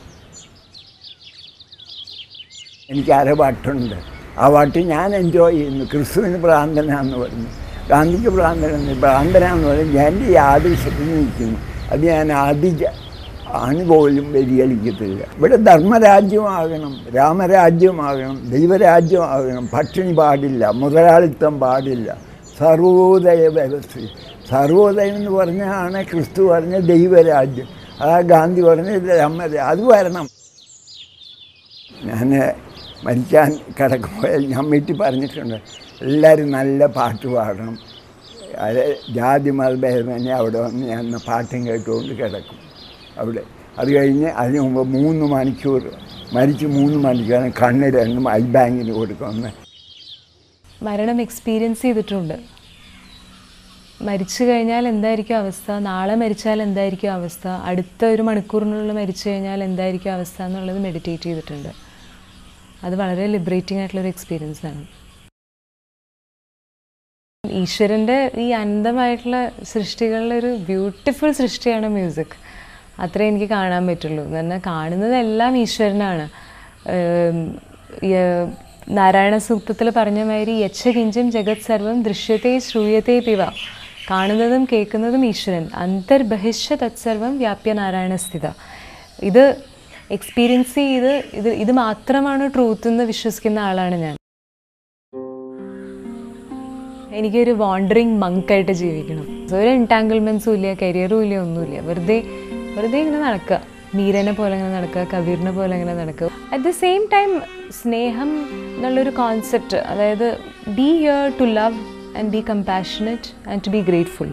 എനിക്ക് അര പാട്ടുണ്ട് ആ പാട്ട് ഞാൻ എൻജോയ് ചെയ്യുന്നു ക്രിസ്തുവിന് ഭ്രാന്തനാന്ന് പറഞ്ഞു ഗാന്ധിക്ക് ഭ്രാന്തനെന്ന് ഭ്രാന്തനാന്ന് പറഞ്ഞ് എൻ്റെ ഈ ആദർശത്തിന് നിൽക്കുന്നു അത് ഞാൻ ആദിജ അണു പോലും വ്യതിചലിക്കത്തില്ല ഇവിടെ ധർമ്മരാജ്യമാകണം രാമരാജ്യമാകണം ദൈവരാജ്യമാകണം പട്ടിണി പാടില്ല മുതലാളിത്തം പാടില്ല സർവോദയ വ്യവസ്ഥ സർവോദയം എന്ന് പറഞ്ഞാണ് ക്രിസ്തു പറഞ്ഞ ദൈവരാജ്യം അതാ ഗാന്ധി പറഞ്ഞ രാമരാജ്യം അത് വരണം ഞാൻ മരിക്കാൻ കിടക്കുമ്പോൾ ഞാൻ വീട്ടിൽ പറഞ്ഞിട്ടുണ്ട് എല്ലാവരും നല്ല പാട്ട് പാടണം അത് ജാതി മതഭേദമന്യേ അവിടെ വന്ന് ഞാൻ പാട്ടും കേട്ടുകൊണ്ട് കിടക്കും അവിടെ അത് കഴിഞ്ഞ് അതിന് മുമ്പ് മൂന്ന് മണിക്കൂർ മരിച്ച് മൂന്ന് മണിക്കൂറാണ് കണ്ണ് രണ്ടും ഐ ബാങ്കിന് കൊടുക്കുന്നത് മരണം എക്സ്പീരിയൻസ് ചെയ്തിട്ടുണ്ട് മരിച്ചു കഴിഞ്ഞാൽ എന്തായിരിക്കും അവസ്ഥ നാളെ മരിച്ചാൽ എന്തായിരിക്കും അവസ്ഥ അടുത്ത ഒരു മണിക്കൂറിനുള്ളിൽ മരിച്ചു കഴിഞ്ഞാൽ എന്തായിരിക്കും അവസ്ഥ എന്നുള്ളത് മെഡിറ്റേറ്റ് ചെയ്തിട്ടുണ്ട് അത് വളരെ ലിബറേറ്റിംഗ് ആയിട്ടുള്ളൊരു എക്സ്പീരിയൻസ് ആണ് ഈശ്വരൻ്റെ ഈ അനന്തമായിട്ടുള്ള സൃഷ്ടികളിലെ ഒരു ബ്യൂട്ടിഫുൾ സൃഷ്ടിയാണ് മ്യൂസിക് അത്രേ എനിക്ക് കാണാൻ പറ്റുള്ളൂ എന്ന് പറഞ്ഞാൽ കാണുന്നതെല്ലാം ഈശ്വരനാണ് ഏം, യ- നാരായണ സൂക്തത്തിൽ പറഞ്ഞ മാതിരി യച്ഛ കിഞ്ചം ജഗത് സർവം ദൃശ്യത്തെ ശ്രൂയത്തെ പിവ കാണുന്നതും കേൾക്കുന്നതും ഈശ്വരൻ അന്തർബഹിഷ്യ തത്സർവം വ്യാപ്യ നാരായണ സ്ഥിത ഇത് എക്സ്പീരിയൻസ് ചെയ്ത് ഇത് ഇത് മാത്രമാണ് ട്രൂത്ത് എന്ന് വിശ്വസിക്കുന്ന ആളാണ് ഞാൻ എനിക്കൊരു വാണ്ടറിങ് മങ്കായിട്ട് ജീവിക്കണം ഒരു എൻടാങ്കിൾമെൻസും ഇല്ല കരിയറും ഇല്ല ഒന്നുമില്ല വെറുതെ വെറുതെ ഇങ്ങനെ നടക്കുക മീരനെ പോലെ ഇങ്ങനെ നടക്കുക കബീറിനെ പോലെ ഇങ്ങനെ നടക്കുക അറ്റ് ദ സെയിം ടൈം സ്നേഹം എന്നുള്ളൊരു കോൺസെപ്റ്റ് അതായത് be here to love and be compassionate and to be grateful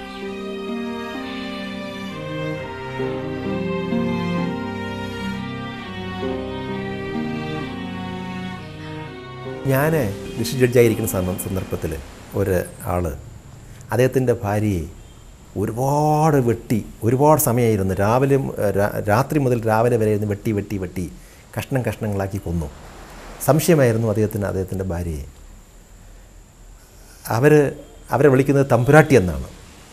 ഞാൻ ഡിസ്ട്രിക്ട് ജഡ്ജായിരിക്കുന്ന സന്ദ- സന്ദർഭത്തിൽ ഒരു ആൾ അദ്ദേഹത്തിൻ്റെ ഭാര്യയെ ഒരുപാട് വെട്ടി ഒരുപാട് സമയമായിരുന്നു രാവിലെ മു- രാ- രാത്രി മുതൽ രാവിലെ വരെ ഇരുന്ന് വെട്ടി വെട്ടി വെട്ടി കഷ്ണം കഷ്ണങ്ങളാക്കി കൊന്നു സംശയമായിരുന്നു അദ്ദേഹത്തിന് അദ്ദേഹത്തിൻ്റെ ഭാര്യയെ അവർ അവരെ വിളിക്കുന്നത് തമ്പുരാട്ടി എന്നാണ്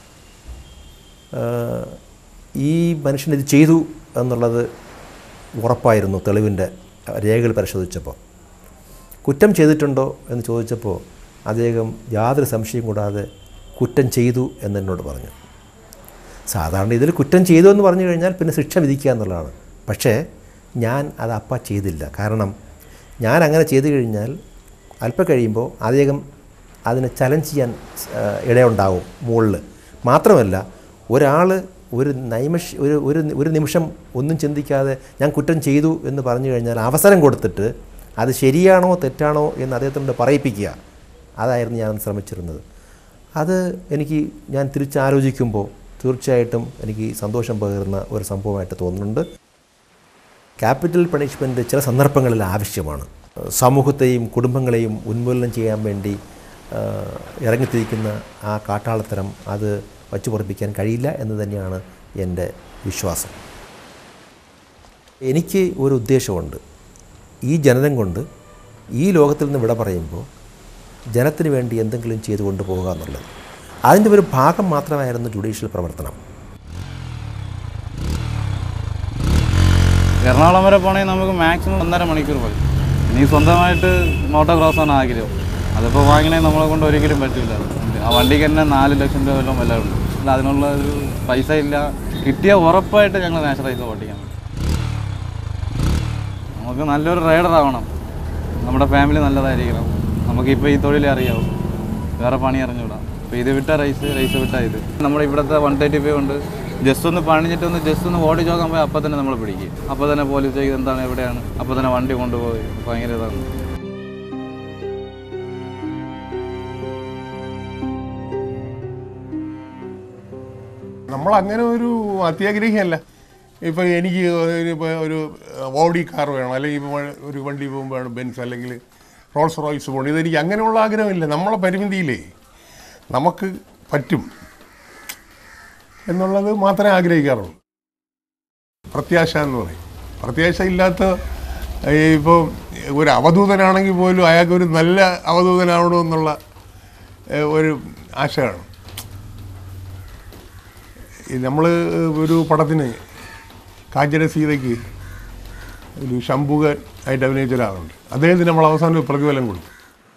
ആഹ് ഈ മനുഷ്യൻ ഇത് ചെയ്തു എന്നുള്ളത് ഉറപ്പായിരുന്നു തെളിവിൻ്റെ രേഖകൾ പരിശോധിച്ചപ്പോൾ കുറ്റം ചെയ്തിട്ടുണ്ടോ എന്ന് ചോദിച്ചപ്പോൾ അദ്ദേഹം യാതൊരു സംശയം കൂടാതെ കുറ്റം ചെയ്തു എന്നെന്നോട് പറഞ്ഞു സാധാരണ ഇതിൽ കുറ്റം ചെയ്തു എന്ന് പറഞ്ഞു കഴിഞ്ഞാൽ പിന്നെ ശിക്ഷ വിധിക്കുക എന്നുള്ളതാണ് പക്ഷേ ഞാൻ അത് അപ്പ ചെയ്തില്ല കാരണം ഞാൻ അങ്ങനെ ചെയ്തു കഴിഞ്ഞാൽ അല്പം കഴിയുമ്പോൾ അദ്ദേഹം അതിനെ ചലഞ്ച് ചെയ്യാൻ ആ, ഇടയുണ്ടാവും മുകളിൽ മാത്രമല്ല ഒരാൾ ഒരു നൈമഷ് ഒരു ഒരു ഒരു നിമിഷം ഒന്നും ചിന്തിക്കാതെ ഞാൻ കുറ്റം ചെയ്തു എന്ന് പറഞ്ഞു കഴിഞ്ഞാൽ അവസരം കൊടുത്തിട്ട് അത് ശരിയാണോ തെറ്റാണോ എന്ന് അദ്ദേഹത്തിനോട് പറയിപ്പിക്കുക അതായിരുന്നു ഞാൻ ശ്രമിച്ചിരുന്നത് അത് എനിക്ക് ഞാൻ തിരിച്ചാലോചിക്കുമ്പോൾ തീർച്ചയായിട്ടും എനിക്ക് സന്തോഷം പകരുന്ന ഒരു സംഭവമായിട്ട് തോന്നുന്നുണ്ട് ക്യാപിറ്റൽ പണിഷ്മെൻറ്റ് ചില സന്ദർഭങ്ങളിൽ ആവശ്യമാണ് സമൂഹത്തെയും കുടുംബങ്ങളെയും ഉന്മൂലനം ചെയ്യാൻ വേണ്ടി ആ, ഇറങ്ങിത്തിരിക്കുന്ന ആ കാട്ടാളത്തരം അത് വച്ചു പൊറപ്പിക്കാൻ കഴിയില്ല എന്ന് തന്നെയാണ് എൻ്റെ വിശ്വാസം എനിക്ക് ഒരു ഉദ്ദേശമുണ്ട് ഈ ജനനം കൊണ്ട് ഈ ലോകത്തിൽ നിന്ന് വിട പറയുമ്പോൾ ജനത്തിന് വേണ്ടി എന്തെങ്കിലും ചെയ്തു കൊണ്ടുപോകുക എന്നുള്ളത് അതിൻ്റെ ഒരു ഭാഗം മാത്രമായിരുന്നു ജുഡീഷ്യൽ പ്രവർത്തനം എറണാകുളം വരെ പോകണമെങ്കിൽ നമുക്ക് മാക്സിമം ഒന്നര മണിക്കൂർ മതി ഇനി സ്വന്തമായിട്ട് മോട്ടോർ ക്രോസാണ് ആഗ്രഹം അതിപ്പോൾ വാങ്ങണേ നമ്മളെ കൊണ്ട് ഒരിക്കലും പറ്റില്ല ആ വണ്ടിക്ക് തന്നെ നാല് ലക്ഷം രൂപ വല്ലതും വില ഉണ്ട് അല്ല അതിനുള്ള ഒരു പൈസ ഇല്ല കിട്ടിയ ഉറപ്പായിട്ട് ഞങ്ങൾ നാച്ചുറൈസ് ഓടിക്കാൻ നമുക്ക് നല്ലൊരു റൈഡർ ആവണം നമ്മുടെ ഫാമിലി നല്ലതായിരിക്കണം നമുക്കിപ്പോൾ ഈ തൊഴിലേ അറിയാവൂ വേറെ പണി അറിഞ്ഞൂടാ അപ്പോൾ ഇത് വിട്ട റൈസ് റൈസ് വിട്ട ഇത് നമ്മുടെ ഇവിടുത്തെ വൺ തേർട്ടി ഫൈവ് ഉണ്ട് ജസ്റ്റ് ഒന്ന് പണിഞ്ഞിട്ട് ഒന്ന് ജസ്റ്റ് ഒന്ന് ഓടി നോക്കാൻ പോയി അപ്പോൾ തന്നെ നമ്മൾ പിടിക്കും അപ്പോൾ തന്നെ പോലീസ് ചോദിക്കും എന്താണ് എവിടെയാണ് അപ്പോൾ തന്നെ വണ്ടി കൊണ്ടുപോയി ഭയങ്കര ഇതാണ് നമ്മൾ അങ്ങനെ ഒരു അത്യാഗ്രഹിയല്ല ഇപ്പോൾ എനിക്ക് ഒരു- ഇപ്പോൾ ഒരു ഓഡി കാർ വേണം അല്ലെങ്കിൽ ഇപ്പോൾ ഒരു വണ്ടി പോകുമ്പോൾ ബെൻസ് അല്ലെങ്കിൽ റോൾസ് റോയ്സ് പോകണം ഇതെനിക്ക് അങ്ങനെയുള്ള ആഗ്രഹമില്ല നമ്മളെ പരിമിതിയിലേ നമുക്ക് പറ്റും എന്നുള്ളത് മാത്രമേ ആഗ്രഹിക്കാറുള്ളൂ പ്രത്യാശ എന്ന് പറയും പ്രത്യാശ ഇല്ലാത്ത ഈ ഇപ്പോൾ ഒരു അവധൂതനാണെങ്കിൽ പോലും അയാൾക്ക് ഒരു നല്ല അവധൂതനാവണം എന്നുള്ള ഏഹ്, ഒരു ആശ കാണും നമ്മൾ ഒരു പടത്തിന് കാഞ്ചന സീതയ്ക്ക് ഒരു ശംഭുകൻ ആയിട്ട് അഭിനയിച്ച ഒരാളുണ്ട് അദ്ദേഹത്തിന് നമ്മൾ അവസാനം ഒരു പ്രതിഫലം കൊടുത്തു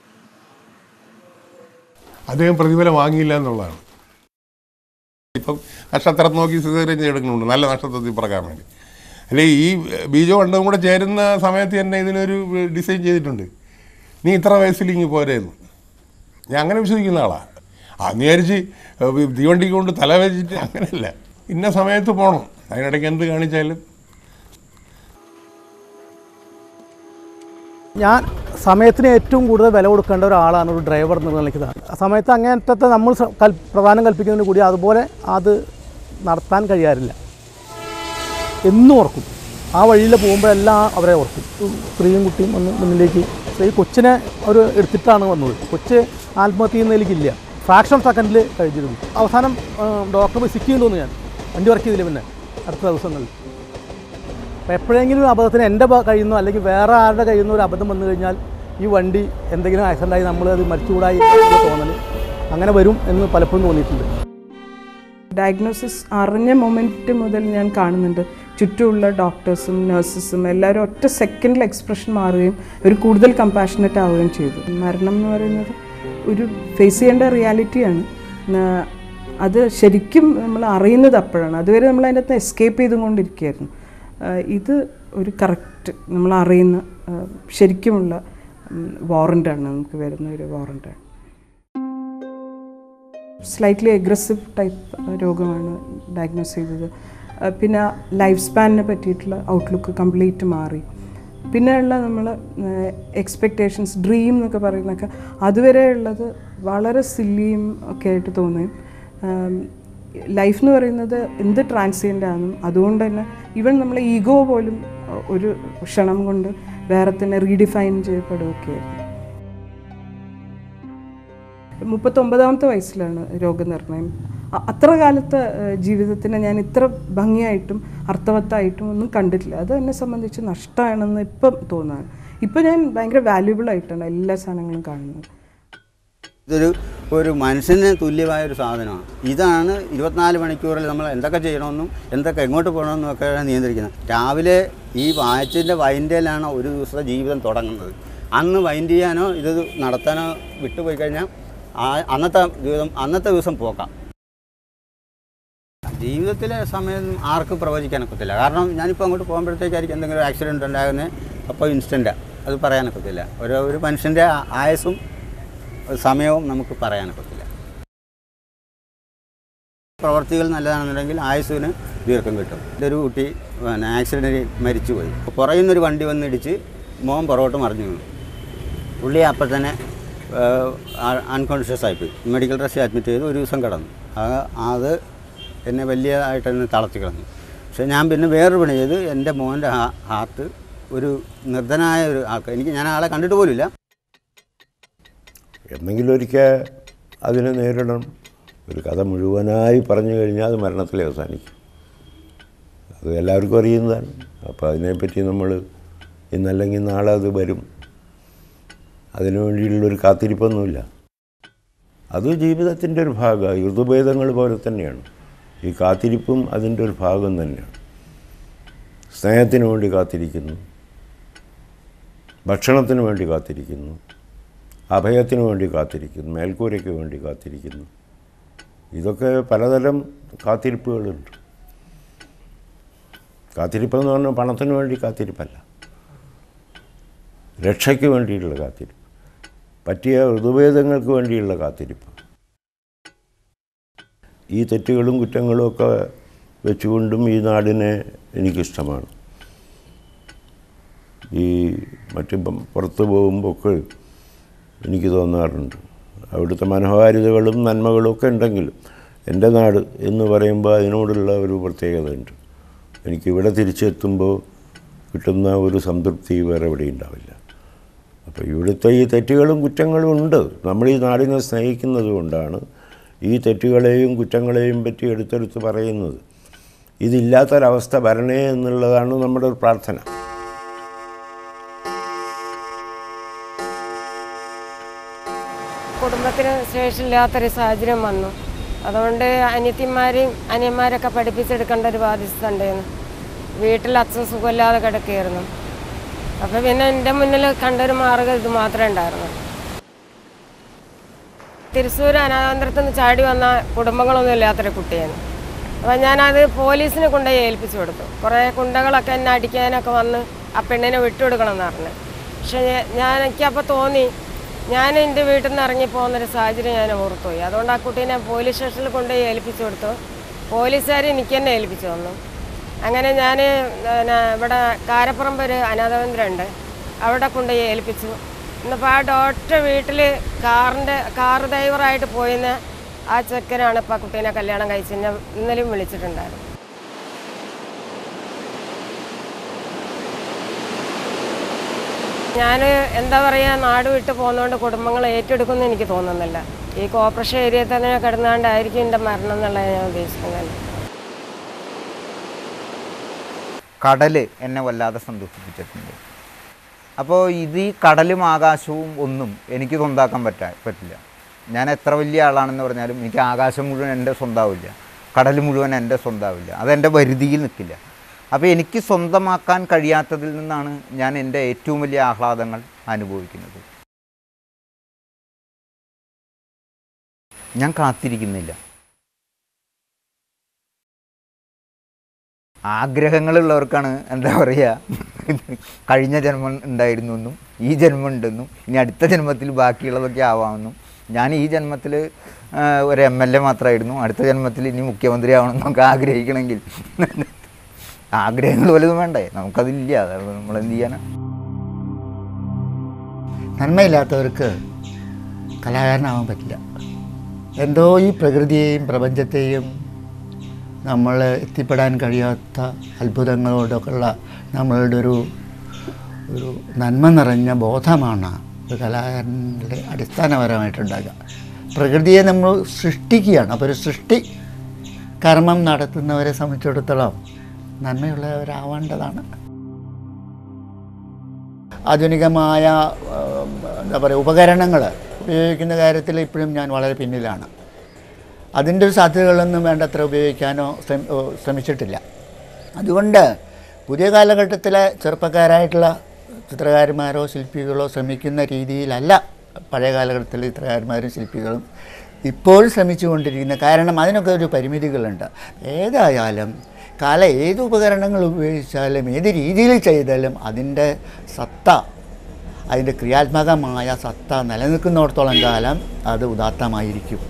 അദ്ദേഹം പ്രതിഫലം വാങ്ങിയില്ല എന്നുള്ളതാണ് ഇപ്പം നക്ഷത്രം നോക്കി സിസേറിയൻ എടുക്കുന്നുണ്ട് നല്ല നക്ഷത്രത്തിൽ പറക്കാൻ വേണ്ടി അല്ലെ ഈ ബീജോ കണ്ടും കൂടെ ചേരുന്ന സമയത്ത് തന്നെ ഇതിനൊരു ഡിസൈൻ ചെയ്തിട്ടുണ്ട് നീ ഇത്ര വയസ്സിൽ ഇങ്ങ് പോരെന്ന് ഞാൻ അങ്ങനെ വിശ്വസിക്കുന്ന ആളാണ് അന്ന് വിചാരിച്ച് ഏഹ്, തീവണ്ടിക്ക് കൊണ്ട് തല വെച്ചിട്ട് അങ്ങനെയല്ല ഇന്ന സമയത്ത് പോകണം അതിനിടയ്ക്ക് എന്ത് കാണിച്ചാലും ഞാൻ സമയത്തിന് ഏറ്റവും കൂടുതൽ വില കൊടുക്കേണ്ട ഒരാളാണ് ഒരു ഡ്രൈവർ എന്നുള്ള നിലയ്ക്ക് ആ സമയത്ത് അങ്ങനത്തെ നമ്മൾ സ- കൽ പ്രധാനം കൽപ്പിക്കുന്നതിന് കൂടി അതുപോലെ അത് നടത്താൻ കഴിയാറില്ല എന്നും ഓർക്കും ആ വഴിയിൽ പോകുമ്പോഴെല്ലാം അവരെ ഓർക്കും ഉം, സ്ത്രീയും കുട്ടിയും ഒന്ന് മുന്നിലേക്ക് സ്ത്രീ കൊച്ചിനെ അവർ എടുത്തിട്ടാണ് വന്നത് കൊച്ച് ആത്മഹത്യ ചെയ്യുന്നതിലേക്കില്ല ഫ്രാക്ഷൻ ഓഫ് സെക്കൻഡിൽ കഴിഞ്ഞിരുന്നു അവസാനം ഡോക്ടർ പോയി സിക്കിയും തോന്നി ഞാൻ വണ്ടി വർക്ക് ചെയ്തില്ല പിന്നെ അടുത്ത ദിവസങ്ങളിൽ അപ്പോൾ എപ്പോഴെങ്കിലും ഒരു അബദ്ധത്തിന് എൻ്റെ ഭ- കയ്യിൽ നിന്നോ അല്ലെങ്കിൽ വേറെ ആരുടെ കയ്യിൽ നിന്നോ ഒരു അബദ്ധം വന്നു കഴിഞ്ഞാൽ ഈ വണ്ടി എന്തെങ്കിലും ആക്സിഡൻ്റ് ആയി നമ്മൾ അത് മരിച്ചുകൂടായി എന്നുള്ള തോന്നൽ അങ്ങനെ വരും എന്ന് പലപ്പോഴും തോന്നിയിട്ടുണ്ട് ഡയഗ്നോസിസ് അറിഞ്ഞ മൊമെൻറ്റ് മുതൽ ഞാൻ കാണുന്നുണ്ട് ചുറ്റുമുള്ള ഡോക്ടേഴ്സും നഴ്സസും എല്ലാവരും ഒറ്റ സെക്കൻഡിൽ എക്സ്പ്രഷൻ മാറുകയും ഒരു കൂടുതൽ കമ്പാഷനറ്റ് ആവുകയും ചെയ്തു മരണം എന്ന് പറയുന്നത് ഒരു ഫേസ് ചെയ്യേണ്ട റിയാലിറ്റിയാണ് ന- അത് ശരിക്കും നമ്മൾ അറിയുന്നത് അപ്പോഴാണ് അതുവരെ നമ്മൾ അതിൻ്റെ അകത്ത് എസ്കേപ്പ് ചെയ്തുകൊണ്ടിരിക്കുകയായിരുന്നു ആഹ് ഇത് ഒരു കറക്റ്റ് നമ്മൾ അറിയുന്ന ആഹ് ശരിക്കുമുള്ള വാറൻ്റാണ് നമുക്ക് വരുന്ന ഒരു വാറൻ്റാണ് സ്ലൈറ്റ്ലി അഗ്രസീവ് ടൈപ്പ് രോഗമാണ് ഡയഗ്നോസ് ചെയ്തത് ആ, പിന്നെ ലൈഫ് സ്പാനിനെ പറ്റിയിട്ടുള്ള ഔട്ട്ലുക്ക് കംപ്ലീറ്റ് മാറി പിന്നെയുള്ള നമ്മൾ എക്സ്പെക്റ്റേഷൻസ് ഡ്രീം എന്നൊക്കെ പറയുന്നതൊക്കെ അതുവരെ ഉള്ളത് വളരെ സില്ലിയും ഒക്കെ ആയിട്ട് തോന്നുകയും ലൈഫ് എന്ന് പറയുന്നത് എന്ത് ട്രാൻസിയൻ്റ് ആണെന്നും അതുകൊണ്ട് തന്നെ ഈവൻ നമ്മളെ ഈഗോ പോലും അഹ്, ഒരു ക്ഷണം കൊണ്ട് വേറെ തന്നെ റീഡിഫൈൻ ചെയ്യപ്പെടുകയൊക്കെയായിരുന്നു മുപ്പത്തൊമ്പതാമത്തെ വയസ്സിലാണ് രോഗനിർണയം അ- അത്ര കാലത്തെ ഏഹ്, ജീവിതത്തിനെ ഞാൻ ഇത്ര ഭംഗിയായിട്ടും അർത്ഥവത്തായിട്ടും ഒന്നും കണ്ടിട്ടില്ല അത് എന്നെ സംബന്ധിച്ച് നഷ്ടമാണെന്ന് ഇപ്പം തോന്നാണ് ഇപ്പം ഞാൻ ഭയങ്കര വാല്യുബിൾ ആയിട്ടാണ് എല്ലാ സാധനങ്ങളും കാണുന്നത് ഇതൊരു ഒരു മനുഷ്യന് തുല്യമായ ഒരു സാധനമാണ് ഇതാണ് ഇരുപത്തിനാല് മണിക്കൂറിൽ നമ്മൾ എന്തൊക്കെ ചെയ്യണമെന്നും എന്തൊക്കെ എങ്ങോട്ട് പോകണമെന്നും ഒക്കെ നിയന്ത്രിക്കുന്നത് രാവിലെ ഈ വായച്ചിൻ്റെ വൈൻഡേലാണ് ഒരു ദിവസത്തെ ജീവിതം തുടങ്ങുന്നത് അന്ന് വൈൻഡ് ചെയ്യാനോ ഇത് നടത്താനോ വിട്ടുപോയി കഴിഞ്ഞാൽ ആ അന്നത്തെ ജീവിതം അന്നത്തെ ദിവസം പോക്കാം ജീവിതത്തിലെ സമയം ആർക്കും പ്രവചിക്കാനൊക്കത്തില്ല കാരണം ഞാനിപ്പോൾ അങ്ങോട്ട് പോകുമ്പോഴത്തേക്കായിരിക്കും എന്തെങ്കിലും ആക്സിഡൻറ്റ് ഉണ്ടാകുന്നത് അപ്പോൾ ഇൻസ്റ്റൻറ്റാണ് അത് പറയാനൊക്കത്തില്ല ഒരു ഒരു മനുഷ്യൻ്റെ ആ- ആയുസ്സും സമയവും നമുക്ക് പറയാനൊക്കത്തില്ല പ്രവർത്തികൾ നല്ലതാണെന്നുണ്ടെങ്കിൽ ആയുസ്സിന് ദീർഘം കിട്ടും ഇതൊരു കുട്ടി പിന്നെ ആക്സിഡൻറ്റിൽ മരിച്ചുപോയി പുറകിൽ നിന്നൊരു വണ്ടി വന്നിടിച്ച് മോൻ പുറകോട്ട് മറിഞ്ഞു വീണു പുള്ളി അപ്പം തന്നെ അൺകോൺഷ്യസ് ആയിപ്പോയി മെഡിക്കൽ ട്രസ്റ്റ് അഡ്മിറ്റ് ചെയ്ത് ഒരു ദിവസം കിടന്നു ആ- അത് എന്നെ വലിയതായിട്ട് എന്നെ തളർത്തി കിടന്നു പക്ഷേ ഞാൻ പിന്നെ വേറൊരു പണി ചെയ്ത് എൻ്റെ മോൻ്റെ ഹാർട്ട് ഒരു നിർദ്ധനായ ഒരു ആൾക്ക് എനിക്ക് ഞാൻ ആളെ കണ്ടിട്ട് പോലുമില്ല എന്തെങ്കിലും ഒരിക്കൽ അതിനെ നേരിടണം ഒരു കഥ മുഴുവനായി പറഞ്ഞു കഴിഞ്ഞാൽ അത് മരണത്തിൽ അവസാനിക്കും അത് എല്ലാവർക്കും അറിയുന്നതാണ് അപ്പോൾ അതിനെപ്പറ്റി നമ്മൾ ഇന്നല്ലെങ്കിൽ നാളെ അത് വരും അതിനു വേണ്ടിയുള്ളൊരു കാത്തിരിപ്പൊന്നുമില്ല അത് ജീവിതത്തിൻ്റെ ഒരു ഭാഗമാണ് ഋതുഭേദങ്ങൾ പോലെ തന്നെയാണ് ഈ കാത്തിരിപ്പും അതിൻ്റെ ഒരു ഭാഗം തന്നെയാണ് സ്നേഹത്തിന് വേണ്ടി കാത്തിരിക്കുന്നു ഭക്ഷണത്തിന് വേണ്ടി കാത്തിരിക്കുന്നു അഭയത്തിന് വേണ്ടി കാത്തിരിക്കുന്നു മേൽക്കൂരയ്ക്ക് വേണ്ടി കാത്തിരിക്കുന്നു ഇതൊക്കെ പലതരം കാത്തിരിപ്പുകളുണ്ട് കാത്തിരിപ്പെന്ന് പറഞ്ഞാൽ പണത്തിന് വേണ്ടി കാത്തിരിപ്പല്ല രക്ഷയ്ക്ക് വേണ്ടിയുള്ള കാത്തിരിപ്പ് പറ്റിയ ഋതുഭേദങ്ങൾക്ക് വേണ്ടിയുള്ള കാത്തിരിപ്പ് ഈ തെറ്റുകളും കുറ്റങ്ങളും ഒക്കെ വെച്ചുകൊണ്ടും ഈ നാടിനെ എനിക്കിഷ്ടമാണ് ഈ മറ്റ് പ- പുറത്ത് പോകുമ്പോൾ ഒക്കെ എനിക്ക് തോന്നാറുണ്ട് അവിടുത്തെ മനോഹാരിതകളും നന്മകളും ഒക്കെ ഉണ്ടെങ്കിലും എൻ്റെ നാട് എന്ന് പറയുമ്പോൾ അതിനോടുള്ള ഒരു പ്രത്യേകതയുണ്ട് എനിക്കിവിടെ തിരിച്ചെത്തുമ്പോൾ കിട്ടുന്ന ഒരു സംതൃപ്തി വേറെ എവിടെ ഉണ്ടാവില്ല അപ്പോൾ ഇവിടുത്തെ ഈ തെറ്റുകളും കുറ്റങ്ങളും ഉണ്ട് നമ്മൾ ഈ നാടിനെ സ്നേഹിക്കുന്നത് കൊണ്ടാണ് ഈ തെറ്റുകളെയും കുറ്റങ്ങളെയും പറ്റി എടുത്തെടുത്ത് പറയുന്നത് ഇതില്ലാത്തൊരവസ്ഥ വരണേ എന്നുള്ളതാണ് നമ്മുടെ ഒരു പ്രാർത്ഥന കുടുംബത്തിന് ശേഷിയില്ലാത്തൊരു സാഹചര്യം വന്നു അതുകൊണ്ട് അനിയത്തിമാരെയും അനിയന്മാരൊക്കെ പഠിപ്പിച്ചെടുക്കേണ്ട ഒരു ബാധ്യത ഉണ്ടായിരുന്നു വീട്ടിൽ അച്ഛൻ സുഖമില്ലാതെ കിടക്കുകയായിരുന്നു അപ്പോൾ പിന്നെ എൻ്റെ മുന്നിൽ കണ്ടൊരു മാർഗ്ഗം ഇത് മാത്രമേ ഉണ്ടായിരുന്നു തൃശ്ശൂർ അനാഥാന്തരത്തിൽ നിന്ന് ചാടി വന്ന കുടുംബങ്ങളൊന്നും ഇല്ലാത്തൊരു കുട്ടിയാണ് അപ്പോൾ ഞാനത് പോലീസിന് കൊണ്ടുപോയി ഏൽപ്പിച്ചു കൊടുത്തു കുറേ കുണ്ടകളൊക്കെ എന്നെ അടിക്കാനൊക്കെ വന്ന് ആ പെണ്ണിനെ വിട്ടുകൊടുക്കണം എന്ന് പറഞ്ഞു പക്ഷേ ഞാൻ എനിക്കപ്പോൾ തോന്നി ഞാൻ എൻ്റെ വീട്ടിൽ നിന്ന് ഇറങ്ങി പോകുന്നൊരു സാഹചര്യം ഞാൻ ഓർത്തുപോയി അതുകൊണ്ട് ആ കുട്ടീനെ പോലീസ് സ്റ്റേഷനിൽ കൊണ്ടുപോയി ഏൽപ്പിച്ചു കൊടുത്തു പോലീസുകാർ എനിക്ക് തന്നെ ഏൽപ്പിച്ചു തന്നു അങ്ങനെ ഞാൻ പിന്നെ ഇവിടെ കാരപ്പുറമ്പ് ഒരു അനാഥമന്ദിരമുണ്ട് അവിടെ കൊണ്ടുപോയി ഏൽപ്പിച്ചു ഇന്നിപ്പോൾ ആ ഡോക്ടർ വീട്ടിൽ കാറിൻ്റെ കാർ ഡ്രൈവറായിട്ട് പോയിന്ന ആ ചെക്കനാണ് ഇപ്പോൾ ആ കുട്ടീനെ കല്യാണം കഴിച്ച് എന്നെ ഇന്നലെയും വിളിച്ചിട്ടുണ്ടായിരുന്നു ഞാൻ എന്താ പറയുക നാട് വിട്ട് പോകുന്നതുകൊണ്ട് കുടുംബങ്ങൾ ഏറ്റെടുക്കുമെന്ന് എനിക്ക് തോന്നുന്നില്ല ഈ കോപ്പറേഷൻ ഏരിയയിൽ തന്നെ കിടന്നുകൊണ്ടായിരിക്കും എൻ്റെ മരണം എന്നുള്ളത് ഞാൻ ഉദ്ദേശിക്കുന്നത് കടൽ എന്നെ വല്ലാതെ സന്തോഷിപ്പിച്ചിട്ടുണ്ട് അപ്പോൾ ഇത് ഈ കടലും ആകാശവും ഒന്നും എനിക്ക് സ്വന്താക്കാൻ പറ്റാ പറ്റില്ല ഞാൻ എത്ര വലിയ ആളാണെന്ന് പറഞ്ഞാലും എനിക്ക് ആകാശം മുഴുവൻ എൻ്റെ സ്വന്തമാവില്ല കടൽ മുഴുവൻ എൻ്റെ സ്വന്തമാവില്ല അതെൻ്റെ വരുതിയിൽ നിൽക്കില്ല അപ്പോൾ എനിക്ക് സ്വന്തമാക്കാൻ കഴിയാത്തതിൽ നിന്നാണ് ഞാൻ എൻ്റെ ഏറ്റവും വലിയ ആഹ്ലാദങ്ങൾ അനുഭവിക്കുന്നത് ഞാൻ കാത്തിരിക്കുന്നില്ല ആഗ്രഹങ്ങളുള്ളവർക്കാണ് എന്താ പറയുക കഴിഞ്ഞ ജന്മം ഉണ്ടായിരുന്നു എന്നും ഈ ജന്മം ഉണ്ടെന്നും ഇനി അടുത്ത ജന്മത്തിൽ ബാക്കിയുള്ളതൊക്കെ ആവാമെന്നും ഞാൻ ഈ ജന്മത്തിൽ ഒരു എം എൽ എ മാത്രമായിരുന്നു അടുത്ത ജന്മത്തിൽ ഇനി മുഖ്യമന്ത്രി ആവണം എന്നൊക്കെ ആഗ്രഹിക്കണമെങ്കിൽ ആഗ്രഹങ്ങൾ വലുതും വേണ്ടേ നമുക്കതില്ല അതാണ് നമ്മൾ എന്ത് ചെയ്യാനാ നന്മയില്ലാത്തവർക്ക് കലാകാരനാവാൻ പറ്റില്ല എന്തോ ഈ പ്രകൃതിയെയും പ്രപഞ്ചത്തെയും നമ്മൾ എത്തിപ്പെടാൻ കഴിയാത്ത അത്ഭുതങ്ങളോടൊക്കെയുള്ള നമ്മളുടെ ഒരു ഒരു നന്മ നിറഞ്ഞ ബോധമാണ് ഒരു കലാകാരൻ്റെ അടിസ്ഥാനപരമായിട്ടുണ്ടാകുക പ്രകൃതിയെ നമ്മൾ സൃഷ്ടിക്കുകയാണ് അപ്പോൾ ഒരു സൃഷ്ടി കർമ്മം നടത്തുന്നവരെ സംബന്ധിച്ചിടത്തോളം നന്മയുള്ളവരാവേണ്ടതാണ് ആധുനികമായ ഉം, എന്താ പറയുക ഉപകരണങ്ങൾ ഉപയോഗിക്കുന്ന കാര്യത്തിൽ ഇപ്പോഴും ഞാൻ വളരെ പിന്നിലാണ് അതിൻ്റെ ഒരു സാധ്യതകളൊന്നും വേണ്ടത്ര ഉപയോഗിക്കാനോ ശ്രമ ഓ, ശ്രമിച്ചിട്ടില്ല അതുകൊണ്ട് പുതിയ കാലഘട്ടത്തിലെ ചെറുപ്പക്കാരായിട്ടുള്ള ചിത്രകാരന്മാരോ ശില്പികളോ ശ്രമിക്കുന്ന രീതിയിലല്ല പഴയ കാലഘട്ടത്തിലെ ചിത്രകാരന്മാരും ശില്പികളും ഇപ്പോൾ ശ്രമിച്ചുകൊണ്ടിരിക്കുന്നത് കാരണം അതിനൊക്കെ ഒരു പരിമിതികളുണ്ട് ഏതായാലും കല ഏത് ഉപകരണങ്ങൾ ഉപയോഗിച്ചാലും ഏത് രീതിയിൽ ചെയ്താലും അതിൻ്റെ സത്ത അതിൻ്റെ ക്രിയാത്മകമായ സത്ത നിലനിൽക്കുന്നിടത്തോളം കാലം അത് ഉദാത്തമായിരിക്കും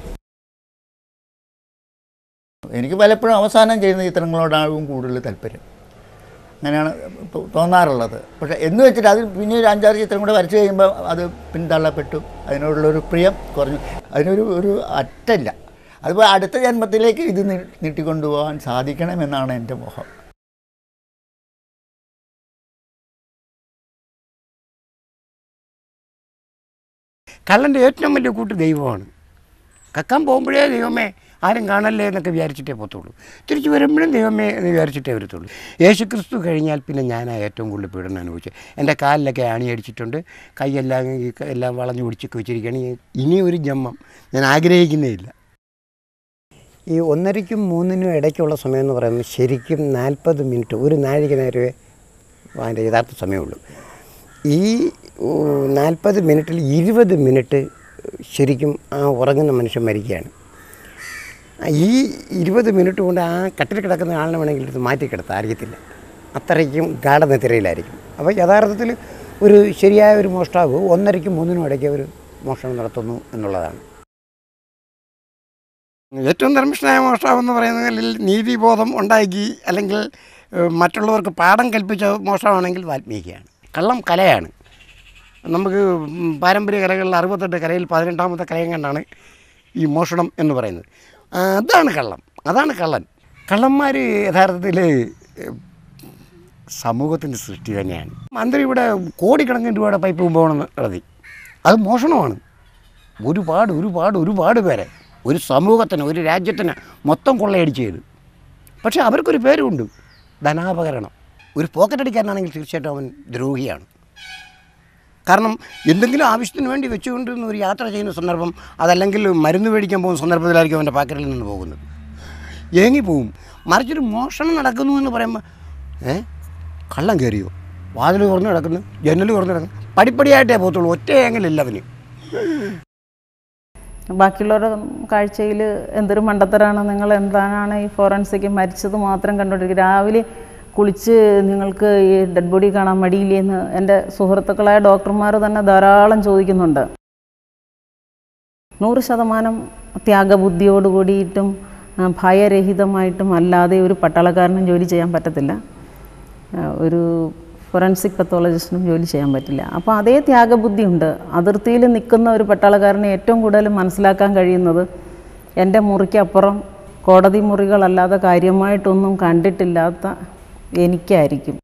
എനിക്ക് പലപ്പോഴും അവസാനം ചെയ്യുന്ന ചിത്രങ്ങളോടാവും കൂടുതൽ താല്പര്യം അങ്ങനെയാണ് തോ- തോന്നാറുള്ളത് പക്ഷേ എന്ന് വെച്ചിട്ട് അത് പിന്നെ ഒരു അഞ്ചാറ് ചിത്രം കൂടെ വരച്ച് കഴിയുമ്പോൾ അത് പിന്തള്ളപ്പെട്ടു അതിനോടുള്ളൊരു പ്രിയം കുറഞ്ഞു അതിനൊരു ഒരു അറ്റല്ല അതുപോലെ അടുത്ത ജന്മത്തിലേക്ക് ഇത് നീ- നീട്ടിക്കൊണ്ടുപോകാൻ സാധിക്കണമെന്നാണ് എൻ്റെ മോഹം കള്ളൻ്റെ ഏറ്റവും വലിയ കൂട്ട് ദൈവമാണ് കക്കാൻ പോകുമ്പോഴേ ദൈവമേ ആരും കാണല്ലേ എന്നൊക്കെ വിചാരിച്ചിട്ടേ പോകത്തുള്ളൂ തിരിച്ചു വരുമ്പോഴും ദൈവമേ എന്ന് വിചാരിച്ചിട്ടേ വരത്തുള്ളൂ യേശു ക്രിസ്തു കഴിഞ്ഞാൽ പിന്നെ ഞാനാണ് ഏറ്റവും കൂടുതൽ പീഡനം അനുഭവിച്ചത് എൻ്റെ കാലിലൊക്കെ അണിയടിച്ചിട്ടുണ്ട് കൈയെല്ലാം ഈ ക- എല്ലാം വളഞ്ഞു പിടിച്ചൊക്കെ വെച്ചിരിക്കുകയാണ് ഇനി ഒരു ജന്മം ഞാൻ ആഗ്രഹിക്കുന്നേ ഇല്ല ഈ ഒന്നരയ്ക്കും മൂന്നിനും ഇടയ്ക്കുള്ള സമയം എന്ന് പറയുന്നത് ശരിക്കും നാൽപ്പത് മിനിറ്റ് ഒരു നാഴിക നേരമേ അതിൻ്റെ യഥാർത്ഥ സമയമുള്ളൂ ഈ നാൽപ്പത് മിനിറ്റിൽ ഇരുപത് മിനിറ്റ് ശരിക്കും ആ ഉറങ്ങുന്ന മനുഷ്യൻ മരിക്കുകയാണ് ഈ ഇരുപത് മിനിറ്റ് കൊണ്ട് ആ കട്ടിൽ കിടക്കുന്ന ആളിനെ വേണമെങ്കിൽ എടുത്ത് മാറ്റി കിടത്താം അറിയത്തില്ല അത്രയ്ക്കും ഗാഠനിദ്രയിലായിരിക്കും അപ്പോൾ യഥാർത്ഥത്തിൽ ഒരു ശരിയായ ഒരു മോഷ്ടാവ് ഒന്നരയ്ക്കും മൂന്നിനും ഇടയ്ക്ക് ഒരു മോഷണം നടത്തുന്നു എന്നുള്ളതാണ് ഏറ്റവും ധർമ്മിഷ്ഠനായ മോഷ്ടാവ് എന്ന് പറയുന്നതിൽ നീതിബോധം ഉണ്ടാക്കി അല്ലെങ്കിൽ ഏഹ്, മറ്റുള്ളവർക്ക് പാഠം കൽപ്പിച്ച മോഷണമാണെങ്കിൽ വാൽമീകിയാണ് കള്ളം കലയാണ് നമുക്ക് ഉം, പാരമ്പര്യ കലകളിൽ അറുപത്തെട്ട് കലയിൽ പതിനെട്ടാമത്തെ കലയും കണ്ടാണ് ഈ മോഷണം എന്ന് പറയുന്നത് ആ, അതാണ് കള്ളം അതാണ് കള്ളൻ കള്ളന്മാർ യഥാർത്ഥത്തിൽ സമൂഹത്തിൻ്റെ സൃഷ്ടി തന്നെയാണ് മന്ത്രി ഇവിടെ കോടിക്കണക്കിന് രൂപയുടെ പൈപ്പ് കുമ്പോണം നടത്തി അത് മോഷണമാണ് ഒരുപാട് ഒരുപാട് ഒരുപാട് പേരെ ഒരു സമൂഹത്തിന് ഒരു രാജ്യത്തിന് മൊത്തം കൊള്ളയടിച്ച് ചെയ്തു പക്ഷേ അവർക്കൊരു പേരുണ്ട് ധനാപകരണം ഒരു പോക്കറ്റ് അടിക്കാനാണെങ്കിൽ തീർച്ചയായിട്ടും അവൻ ദ്രോഹിയാണ് കാരണം എന്തെങ്കിലും ആവശ്യത്തിന് വേണ്ടി വെച്ചുകൊണ്ടിരുന്ന ഒരു യാത്ര ചെയ്യുന്ന സന്ദർഭം അതല്ലെങ്കിൽ മരുന്ന് മേടിക്കാൻ പോകുന്ന സന്ദർഭത്തിലായിരിക്കും അവൻ്റെ പാക്കറ്റിൽ നിന്ന് പോകുന്നത് ഏങ്ങിപ്പോവും മറിച്ചൊരു മോഷണം നടക്കുന്നു എന്ന് പറയുമ്പോൾ ഏ കള്ളം കയറിയോ വാതിൽ തുറന്ന് കിടക്കുന്നു ജനൽ തുറന്ന് കിടക്കുന്നു പടിപ്പടിയായിട്ടേ പോകത്തുള്ളൂ ഒറ്റ ഏങ്ങലില്ല അവന് ബാക്കിയുള്ളവരുടെ കാഴ്ചയിൽ എന്തൊരു മണ്ടത്തരാണ് നിങ്ങൾ എന്താണ് ഈ ഫോറൻസിക് മരിച്ചത് മാത്രം കണ്ടുകൊണ്ടിരിക്കുക രാവിലെ കുളിച്ച് നിങ്ങൾക്ക് ഈ ഡെഡ് ബോഡി കാണാൻ മടിയില്ലേന്ന് എൻ്റെ സുഹൃത്തുക്കളായ ഡോക്ടർമാർ തന്നെ ധാരാളം ചോദിക്കുന്നുണ്ട് നൂറ് ശതമാനം ത്യാഗബുദ്ധിയോട് കൂടിയിട്ടും ആ, ഭയരഹിതമായിട്ടും അല്ലാതെ ഒരു പട്ടാളക്കാരനും ജോലി ചെയ്യാൻ പറ്റത്തില്ല ആ, ഒരു ഫൊറൻസിക് പത്തോളജിസ്റ്റിനും ജോലി ചെയ്യാൻ പറ്റില്ല അപ്പോൾ അതേ ത്യാഗബുദ്ധി ഉണ്ട് അതിർത്തിയിൽ നിൽക്കുന്ന ഒരു പട്ടാളക്കാരനെ ഏറ്റവും കൂടുതൽ മനസ്സിലാക്കാൻ കഴിയുന്നത് എൻ്റെ മുറിക്കപ്പുറം കോടതി മുറികളല്ലാതെ കാര്യമായിട്ടൊന്നും കണ്ടിട്ടില്ലാത്ത എനിക്കായിരിക്കും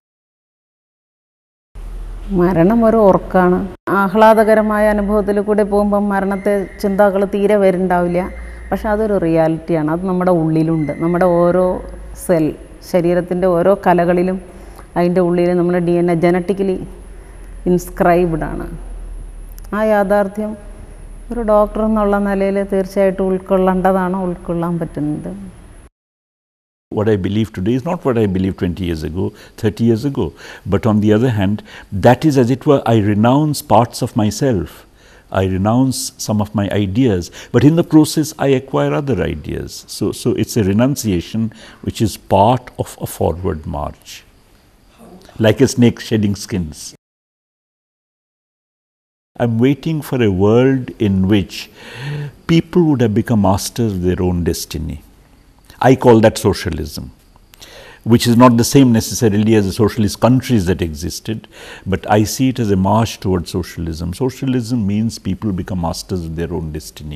മരണം ഒരു ഉറക്കാണ് ആഹ്ലാദകരമായ അനുഭവത്തിൽ കൂടെ പോകുമ്പം മരണത്തെ ചിന്തകൾ തീരെ വരുന്നുണ്ടാവില്ല പക്ഷെ അതൊരു റിയാലിറ്റിയാണ് അത് നമ്മുടെ ഉള്ളിലുണ്ട് നമ്മുടെ ഓരോ സെൽ ശരീരത്തിൻ്റെ ഓരോ കലകളിലും അതിൻ്റെ ഉള്ളിൽ നമ്മുടെ D N A genetically inscribed ആണ് ആ യാഥാർത്ഥ്യം ഒരു ഡോക്ടർ എന്നുള്ള നിലയിൽ തീർച്ചയായിട്ടും ഉൾക്കൊള്ളേണ്ടതാണ് ഉൾക്കൊള്ളാൻ പറ്റുന്നത് What I believe today is not what I believed 20 years ago, 30 years ago. But on the other hand, that is as it were, I renounce parts of myself. I renounce some of my ideas, but in the process, I acquire other ideas. So, so it's a renunciation which is part of a forward march, like a snake shedding skins. I'm waiting for a world in which people would have become masters of their own destiny. I call that socialism, which is not the same necessarily as the socialist countries that existed, but I see it as a march towards socialism. Socialism means people become masters of their own destiny.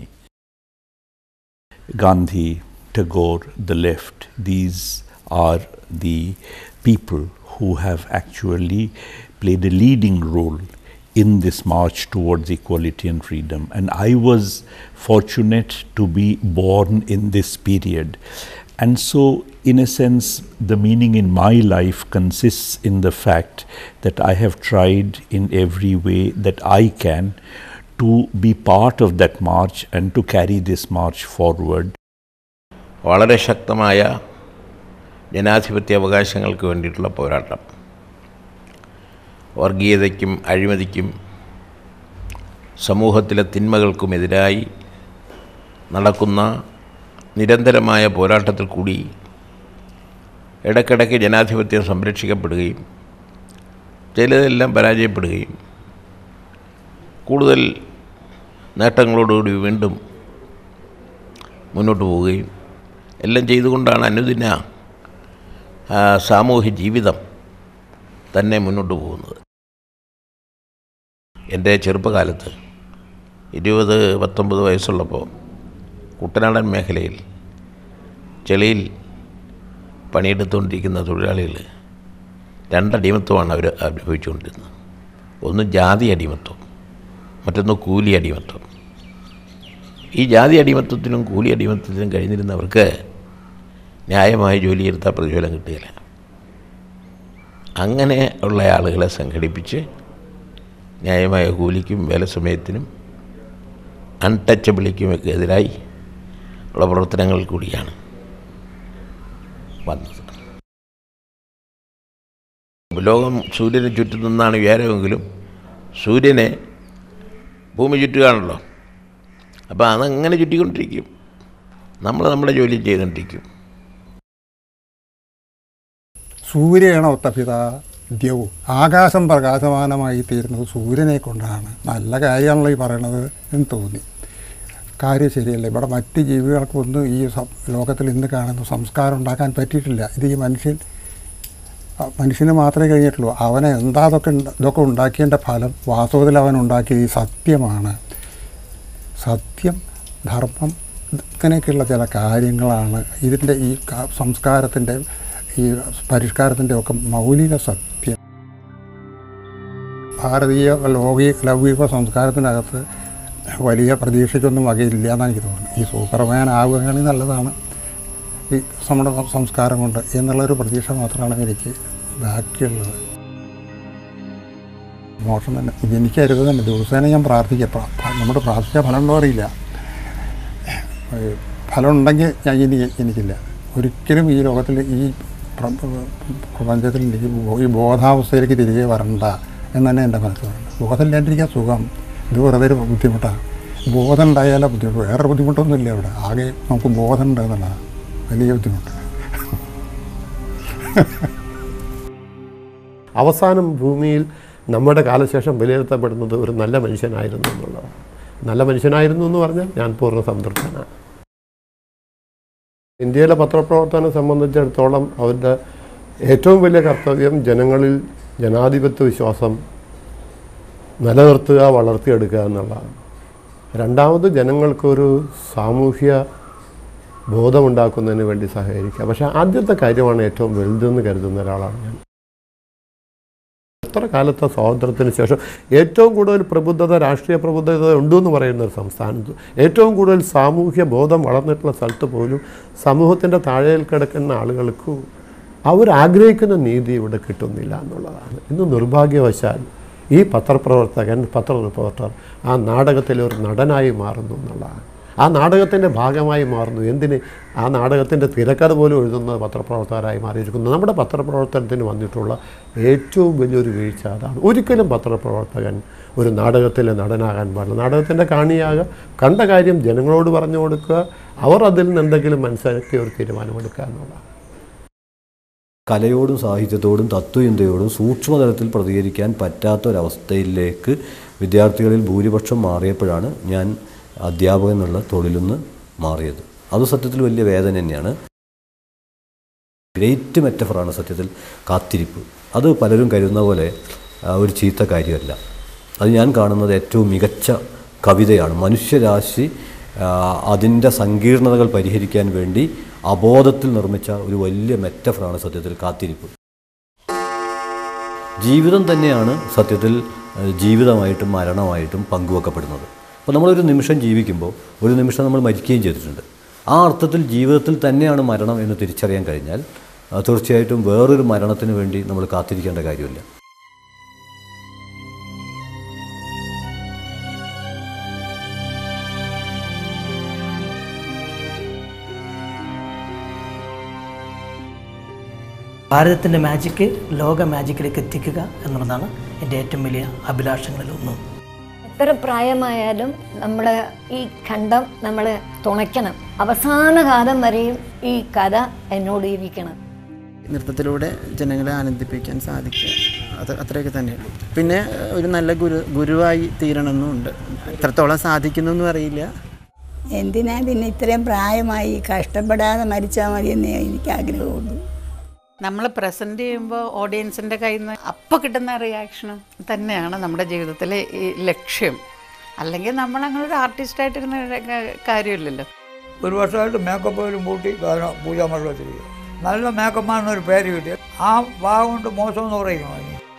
Gandhi, Tagore, the left, these are the people who have actually played a leading role in this march towards equality and freedom. And I was fortunate to be born in this period. And so, in a sense, the meaning in my life consists in the fact that I have tried in every way that I can to be part of that march and to carry this march forward. വളരെ ശക്തമായ ജനാധിപത്യ അവകാശങ്ങൾക്ക് വേണ്ടിയിട്ടുള്ള പോരാട്ടം വർഗീയതയ്ക്കും അഴിമതിക്കും സമൂഹത്തിലെ തിന്മകൾക്കുമെതിരായി നടക്കുന്ന നിരന്തരമായ പോരാട്ടത്തിൽ കൂടി ഇടയ്ക്കിടയ്ക്ക് ജനാധിപത്യം സംരക്ഷിക്കപ്പെടുകയും ചിലതെല്ലാം പരാജയപ്പെടുകയും കൂടുതൽ നേട്ടങ്ങളോടുകൂടി വീണ്ടും മുന്നോട്ട് പോവുകയും എല്ലാം ചെയ്തുകൊണ്ടാണ് അനുദിന ആ, സാമൂഹ്യ ജീവിതം തന്നെ മുന്നോട്ട് പോകുന്നത് എൻ്റെ ചെറുപ്പകാലത്ത് ഇരുപത് പത്തൊമ്പത് വയസ്സുള്ളപ്പോൾ കുട്ടനാടൻ മേഖലയിൽ ചെളിയിൽ പണിയെടുത്തുകൊണ്ടിരിക്കുന്ന തൊഴിലാളികൾ രണ്ടടിമത്വമാണ് അവർ അനുഭവിച്ചുകൊണ്ടിരുന്നത് ഒന്ന് ജാതി അടിമത്വം മറ്റൊന്ന് കൂലി അടിമത്തം ഈ ജാതി അടിമത്തത്തിനും കൂലി അടിമത്തത്തിനും കഴിഞ്ഞിരുന്നവർക്ക് ന്യായമായ ജോലി എടുത്താൽ പ്രതിഫലം കിട്ടുകയില്ല അങ്ങനെ ഉള്ള ആളുകളെ സംഘടിപ്പിച്ച് ന്യായമായ കൂലിക്കും വേല സമയത്തിനും അൺടച്ചബിളിക്കും ഒക്കെ എതിരായി ഉള്ള പ്രവർത്തനങ്ങൾ കൂടിയാണ് വന്നത് ലോകം സൂര്യനെ ചുറ്റും നിന്നാണ് വ്യാരമെങ്കിലും സൂര്യനെ ഭൂമി ചുറ്റുകയാണല്ലോ അപ്പോൾ അതങ്ങനെ ചുറ്റിക്കൊണ്ടിരിക്കും നമ്മൾ നമ്മുടെ ജോലി ചെയ്തുകൊണ്ടിരിക്കും സൂര്യനൊത്ത പിതാ ദ്യവും ആകാശം പ്രകാശമാനമായി തീരുന്നത് സൂര്യനെ കൊണ്ടാണ് നല്ല കാര്യമാണല്ലോ ഈ പറയണത് എന്ന് തോന്നി കാര്യം ശരിയല്ല ഇവിടെ മറ്റ് ജീവികൾക്കൊന്നും ഈ സം- ലോകത്തിൽ ഇന്ന് കാണുന്ന സംസ്കാരം ഉണ്ടാക്കാൻ പറ്റിയിട്ടില്ല ഇത് ഈ മനുഷ്യൻ ആ, മനുഷ്യന് മാത്രമേ കഴിഞ്ഞിട്ടുള്ളൂ അവനെ എന്താ അതൊക്കെ ഉണ്ട- ഇതൊക്കെ ഉണ്ടാക്കിയതിൻ്റെ ഫലം വാസ്തവത്തിൽ അവൻ ഉണ്ടാക്കിയ ഈ സത്യമാണ് സത്യം ധർമ്മം ഇങ്ങനെയൊക്കെയുള്ള ചില കാര്യങ്ങളാണ് ഇതിൻ്റെ ഈ ക- സംസ്കാരത്തിൻ്റെ ഈ പരിഷ്കാരത്തിൻ്റെ ഒക്കെ മൗലിക സത്യം ഭാരതീയ ലൗകിക ലൗകിക സംസ്കാരത്തിനകത്ത് വലിയ പ്രതീക്ഷയ്ക്കൊന്നും വകയില്ല എന്നാണ് എനിക്ക് തോന്നുന്നത് ഈ സൂപ്പർമാൻ ആവുകയാണെങ്കിൽ നല്ലതാണ് ഈ നമ്മുടെ സംസ്കാരം കൊണ്ട് എന്നുള്ളൊരു പ്രതീക്ഷ മാത്രമാണ് എനിക്ക് ബാക്കിയുള്ളത് മോശം തന്നെ ജനിക്കരുത് തന്നെ ദിവസേന ഞാൻ പ്രാർത്ഥിക്കുക പ്ര- പ്ര- നമ്മുടെ പ്രാർത്ഥിച്ച ഫലം ഉണ്ടോ അറിയില്ല ഏ, ഫലം ഉണ്ടെങ്കിൽ ഞാൻ ഇനി എനിക്കില്ല ഒരിക്കലും ഈ ലോകത്തിൽ ഈ പ്ര- പ്രപഞ്ചത്തിൽ എനിക്ക് ബോ- ഈ ബോധാവസ്ഥയിലേക്ക് തിരികെ വരണ്ട എന്ന് തന്നെ എൻ്റെ മനസ്സ് പറയുന്നത് ബോധമില്ലാണ്ടിരിക്കാൻ സുഖം ഇത് വെറുതെ ഒരു ബുദ്ധിമുട്ടാണ് ബോധം ഉണ്ടായാലേ ബുദ്ധിമുട്ട് വേറെ ബുദ്ധിമുട്ടൊന്നുമില്ല ഇവിടെ ആകെ നമുക്ക് ബോധം ഉണ്ട് എന്നുള്ളതാണ് വലിയ ബുദ്ധിമുട്ട് അവസാനം ഭൂമിയിൽ നമ്മുടെ കാലശേഷം വിലയിരുത്തപ്പെടുന്നത് ഒരു നല്ല മനുഷ്യനായിരുന്നു എന്നുള്ളതാണ് നല്ല മനുഷ്യനായിരുന്നു എന്ന് പറഞ്ഞാൽ ഞാൻ പൂർണ്ണ സംതൃപ്തനാണ് ഇന്ത്യയിലെ പത്രപ്രവർത്തനം സംബന്ധിച്ചിടത്തോളം അവരുടെ ഏറ്റവും വലിയ കർത്തവ്യം ജനങ്ങളിൽ ജനാധിപത്യ വിശ്വാസം നിലനിർത്തുക വളർത്തിയെടുക്കുക എന്നുള്ളതാണ് രണ്ടാമത് ജനങ്ങൾക്കൊരു സാമൂഹ്യ ബോധമുണ്ടാക്കുന്നതിന് വേണ്ടി സഹകരിക്കുക പക്ഷേ ആദ്യത്തെ കാര്യമാണ് ഏറ്റവും വലുതെന്ന് കരുതുന്ന ഒരാളാണ് ഞാൻ എത്ര കാലത്തെ സ്വാതന്ത്ര്യത്തിന് ശേഷം ഏറ്റവും കൂടുതൽ പ്രബുദ്ധത രാഷ്ട്രീയ പ്രബുദ്ധത ഉണ്ടെന്ന് പറയുന്ന ഒരു സംസ്ഥാനത്ത് ഏറ്റവും കൂടുതൽ സാമൂഹ്യ ബോധം വളർന്നിട്ടുള്ള സ്ഥലത്ത് പോലും സമൂഹത്തിൻ്റെ താഴെയിൽ കിടക്കുന്ന ആളുകൾക്ക് അവരാഗ്രഹിക്കുന്ന നീതി ഇവിടെ കിട്ടുന്നില്ല എന്നുള്ളതാണ് ഇന്ന് നിർഭാഗ്യവശാൽ ഈ പത്രപ്രവർത്തകൻ പത്ര റിപ്പോർട്ടർ ആ നാടകത്തിലെ ഒരു നടനായി മാറുന്നു എന്നുള്ളതാണ് ആ നാടകത്തിൻ്റെ ഭാഗമായി മാറുന്നു എന്തിന് ആ നാടകത്തിൻ്റെ തിരക്കഥ പോലും എഴുതുന്ന പത്രപ്രവർത്തകരായി മാറിയിരിക്കുന്നു നമ്മുടെ പത്രപ്രവർത്തനത്തിന് വന്നിട്ടുള്ള ഏറ്റവും വലിയൊരു വീഴ്ച അതാണ് ഒരിക്കലും പത്രപ്രവർത്തകൻ ഒരു നാടകത്തിലെ നടനാകാൻ പാടില്ല നാടകത്തിൻ്റെ കാണിയാകുക കണ്ട കാര്യം ജനങ്ങളോട് പറഞ്ഞു കൊടുക്കുക അവർ അതിൽ നിന്ന് എന്തെങ്കിലും മനസ്സിലാക്കി ഒരു തീരുമാനമെടുക്കുക എന്നുള്ളതാണ് കലയോടും സാഹിത്യത്തോടും തത്വചിന്തയോടും സൂക്ഷ്മതലത്തിൽ പ്രതികരിക്കാൻ പറ്റാത്തൊരവസ്ഥയിലേക്ക് വിദ്യാർത്ഥികളിൽ ഭൂരിപക്ഷം മാറിയപ്പോഴാണ് ഞാൻ അധ്യാപകൻ എന്നുള്ള തൊഴിലിൽ നിന്ന് മാറിയത് അത് സത്യത്തിൽ വലിയ വേദന തന്നെയാണ് ഗ്രേറ്റ് മെറ്റഫറാണ് സത്യത്തിൽ കാത്തിരിപ്പ് അത് പലരും കരുതുന്ന പോലെ ആ, ഒരു ചീത്ത കാര്യമല്ല അത് ഞാൻ കാണുന്നത് ഏറ്റവും മികച്ച കവിതയാണ് മനുഷ്യരാശി ആ, അതിൻ്റെ സങ്കീർണതകൾ പരിഹരിക്കാൻ വേണ്ടി അബോധത്തിൽ നിർമ്മിച്ച ഒരു വലിയ മെറ്റഫറാണ് സത്യത്തിൽ കാത്തിരിപ്പ് ജീവിതം തന്നെയാണ് സത്യത്തിൽ ഏഹ്, ജീവിതമായിട്ടും മരണമായിട്ടും പങ്കുവെക്കപ്പെടുന്നത് അപ്പോൾ നമ്മളൊരു നിമിഷം ജീവിക്കുമ്പോൾ ഒരു നിമിഷം നമ്മൾ മരിക്കുകയും ചെയ്തിട്ടുണ്ട് ആ അർത്ഥത്തിൽ ജീവിതത്തിൽ തന്നെയാണ് മരണം എന്ന് തിരിച്ചറിയാൻ കഴിഞ്ഞാൽ ആ, തീർച്ചയായിട്ടും വേറൊരു മരണത്തിന് വേണ്ടി നമ്മൾ കാത്തിരിക്കേണ്ട കാര്യമില്ല ഭാരതത്തിൻ്റെ മാജിക്ക് ലോക മാജിക്കിലേക്ക് എത്തിക്കുക എന്നുള്ളതാണ് എൻ്റെ ഏറ്റവും വലിയ അഭിലാഷങ്ങളിലൊന്നും എത്ര പ്രായമായാലും നമ്മുടെ ഈ ഖണ്ഡം നമ്മളെ തുണയ്ക്കണം അവസാന കാലം വരെയും ഈ കഥ എന്നോട് ഇരിക്കണം നൃത്തത്തിലൂടെ ജനങ്ങളെ ആനന്ദിപ്പിക്കാൻ സാധിക്കുക അത് അത്രയൊക്കെ തന്നെയുള്ളൂ പിന്നെ ഒരു നല്ല ഗുരു ഗുരുവായി തീരണമെന്നുണ്ട് എത്രത്തോളം സാധിക്കുന്നു എന്നും അറിയില്ല എന്തിനാ പിന്നെ ഇത്രയും പ്രായമായി കഷ്ടപ്പെടാതെ മരിച്ചാൽ മതിയെന്നേ എനിക്ക് ആഗ്രഹമുള്ളൂ നമ്മൾ പ്രസൻറ്റ് ചെയ്യുമ്പോൾ ഓഡിയൻസിൻ്റെ കയ്യിൽ നിന്ന് അപ്പോൾ കിട്ടുന്ന റിയാക്ഷനും തന്നെയാണ് നമ്മുടെ ജീവിതത്തിലെ ഈ ലക്ഷ്യം അല്ലെങ്കിൽ നമ്മൾ അങ്ങനെ ഒരു ആർട്ടിസ്റ്റായിട്ടിരുന്ന കാര്യമില്ലല്ലോ ഒരു വർഷമായിട്ട് മേക്കപ്പ് പോലും പൂട്ടി ഗാനം പൂജാമണ്ഡലം വെച്ചിരിക്കുക നല്ല മേക്കപ്പ് എന്നൊരു പേര് കിട്ടി ആ വാ കൊണ്ട് മോശമെന്ന് പറയുന്നു അതിന്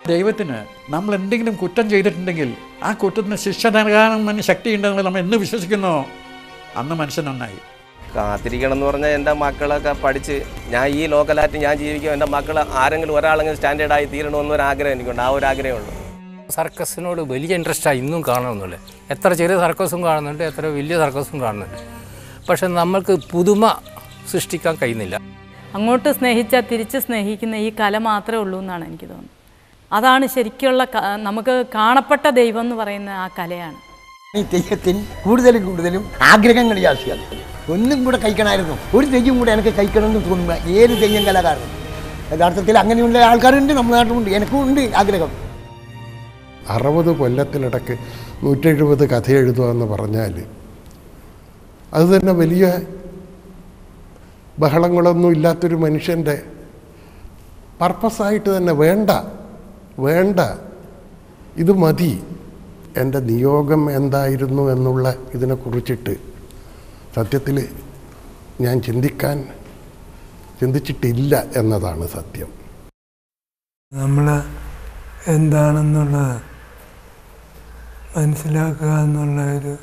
ദൈവത്തിന് നമ്മൾ എന്തെങ്കിലും കുറ്റം ചെയ്തിട്ടുണ്ടെങ്കിൽ ആ കുറ്റത്തിന് ശിക്ഷ നൽകാൻ ശക്തിയുണ്ടെന്ന് നമ്മൾ എന്ന് വിശ്വസിക്കുന്നോ അന്ന് മനുഷ്യൻ നന്നായി കാത്തിരിക്കണം എന്ന് പറഞ്ഞാൽ എൻ്റെ മക്കളൊക്കെ പഠിച്ച് ഞാൻ ഈ ലോക്കലായിട്ട് ഞാൻ ജീവിക്കും എൻ്റെ മക്കൾ ആരെങ്കിലും ഒരാളെങ്കിലും സ്റ്റാൻഡേർഡായി തീരണമെന്നൊരു ആഗ്രഹം എനിക്കുണ്ട് ആ ഒരു ആഗ്രഹമുള്ളൂ സർക്കസിനോട് വലിയ ഇൻട്രസ്റ്റാണ് ഇന്നും കാണണമെന്നില്ല എത്ര ചെറിയ സർക്കസും കാണുന്നുണ്ട് എത്ര വലിയ സർക്കസും കാണുന്നുണ്ട് പക്ഷെ നമ്മൾക്ക് പുതുമ സൃഷ്ടിക്കാൻ കഴിയുന്നില്ല അങ്ങോട്ട് സ്നേഹിച്ചാൽ തിരിച്ച് സ്നേഹിക്കുന്ന ഈ കല മാത്രമേ ഉള്ളൂ എന്നാണ് എനിക്ക് തോന്നുന്നത് അതാണ് ശരിക്കുള്ള ക- നമുക്ക് കാണപ്പെട്ട ദൈവം എന്ന് പറയുന്ന ആ കലയാണ് ഈ തെയ്യത്തിന് കൂടുതലും കൂടുതലും ആഗ്രഹങ്ങൾ ജാസ്തിയാണ് ഒന്നും കൂടെ കഴിക്കണമായിരുന്നു ഒരു തെയ്യം കൂടെ എനിക്ക് കഴിക്കണമെന്ന് തോന്നുക ഏത് തെയ്യം കലാകാരനും യഥാർത്ഥത്തിൽ അങ്ങനെയുള്ള ആൾക്കാരുണ്ട് നമ്മുടെ നാട്ടിലുണ്ട് എനിക്കും ഉണ്ട് ആഗ്രഹം അറുപത് കൊല്ലത്തിനിടയ്ക്ക് നൂറ്റെഴുപത് കഥ എഴുതുക എന്ന് പറഞ്ഞാൽ അത് തന്നെ വലിയ ബഹളങ്ങളൊന്നും ഇല്ലാത്തൊരു മനുഷ്യൻ്റെ പർപ്പസായിട്ട് തന്നെ വേണ്ട വേണ്ട ഇത് മതി എൻ്റെ നിയോഗം എന്തായിരുന്നു എന്നുള്ള ഇതിനെക്കുറിച്ചിട്ട് സത്യത്തിൽ ഞാൻ ചിന്തിക്കാൻ ചിന്തിച്ചിട്ടില്ല എന്നതാണ് സത്യം നമ്മൾ എന്താണെന്നുള്ളത് മനസ്സിലാക്കുക എന്നുള്ള ഒരു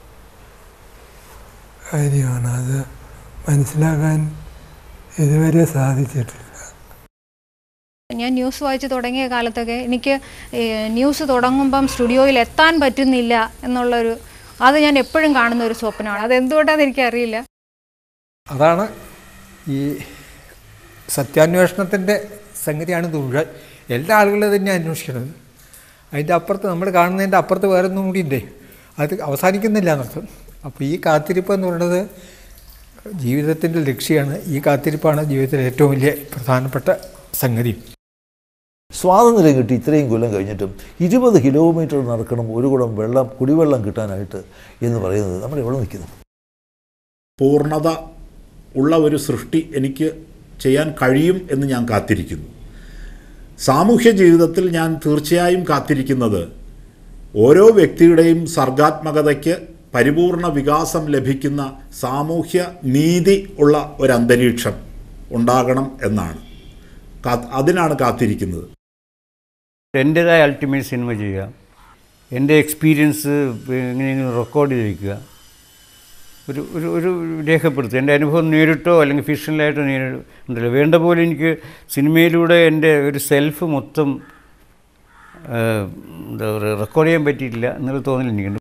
കാര്യമാണ് അത് മനസ്സിലാക്കാൻ ഇതുവരെ സാധിച്ചിട്ടില്ല ഞാൻ ന്യൂസ് വായിച്ച് തുടങ്ങിയ കാലത്തൊക്കെ എനിക്ക് ഈ ന്യൂസ് തുടങ്ങുമ്പം സ്റ്റുഡിയോയിൽ എത്താൻ പറ്റുന്നില്ല എന്നുള്ളൊരു അത് ഞാൻ എപ്പോഴും കാണുന്ന ഒരു സ്വപ്നമാണ് അത് എന്തുകൊണ്ടാണെന്ന് എനിക്കറിയില്ല അതാണ് ഈ സത്യാന്വേഷണത്തിൻ്റെ സംഗതിയാണ് തൊഴിൽ എല്ലാ ആളുകളും തന്നെ അന്വേഷിക്കുന്നത് അതിൻ്റെ അപ്പുറത്ത് നമ്മൾ കാണുന്നതിൻ്റെ അപ്പുറത്ത് വേറെ ഒന്നും കൂടി ഉണ്ട് അത് അവസാനിക്കുന്നില്ല എന്നർത്ഥം അപ്പോൾ ഈ കാത്തിരിപ്പ് എന്ന് പറയുന്നത് ജീവിതത്തിൻ്റെ ലക്ഷ്യമാണ് ഈ കാത്തിരിപ്പാണ് ജീവിതത്തിലെ ഏറ്റവും വലിയ പ്രധാനപ്പെട്ട സംഗതി സ്വാതന്ത്ര്യം കിട്ടി ഇത്രയും കൊല്ലം കഴിഞ്ഞിട്ടും ഇരുപത് കിലോമീറ്റർ നടക്കണം ഒരു കുടം വെള്ളം കുടിവെള്ളം കിട്ടാനായിട്ട് എന്ന് പറയുന്നത് നമ്മൾ എവിടെ നിൽക്കുന്നു പൂർണ്ണത ഉള്ള ഒരു സൃഷ്ടി എനിക്ക് ചെയ്യാൻ കഴിയും എന്ന് ഞാൻ കാത്തിരിക്കുന്നു സാമൂഹ്യ ജീവിതത്തിൽ ഞാൻ തീർച്ചയായും കാത്തിരിക്കുന്നത് ഓരോ വ്യക്തിയുടെയും സർഗാത്മകതയ്ക്ക് പരിപൂർണ വികാസം ലഭിക്കുന്ന സാമൂഹ്യ നീതി ഉള്ള ഒരു അന്തരീക്ഷം ഉണ്ടാകണം എന്നാണ് കാ- അതിനാണ് കാത്തിരിക്കുന്നത് എൻ്റേതായ അൾട്ടിമേറ്റ് സിനിമ ചെയ്യുക എൻ്റെ എക്സ്പീരിയൻസ് എങ്ങനെയെങ്കിലും റെക്കോർഡ് ചെയ്ത് വയ്ക്കുക ഒരു ഒരു ഒരു രേഖപ്പെടുത്തുക എൻ്റെ അനുഭവം നേരിട്ടോ അല്ലെങ്കിൽ ഫിക്ഷണലായിട്ടോ നേരിട്ടോ ഉണ്ടല്ലോ വേണ്ട പോലെ എനിക്ക് സിനിമയിലൂടെ എൻ്റെ ഒരു സെൽഫ് മൊത്തം ആ, എന്താ പറയുക റെക്കോർഡ് ചെയ്യാൻ പറ്റിയിട്ടില്ല എന്നുള്ള തോന്നൽ എനിക്കുണ്ട്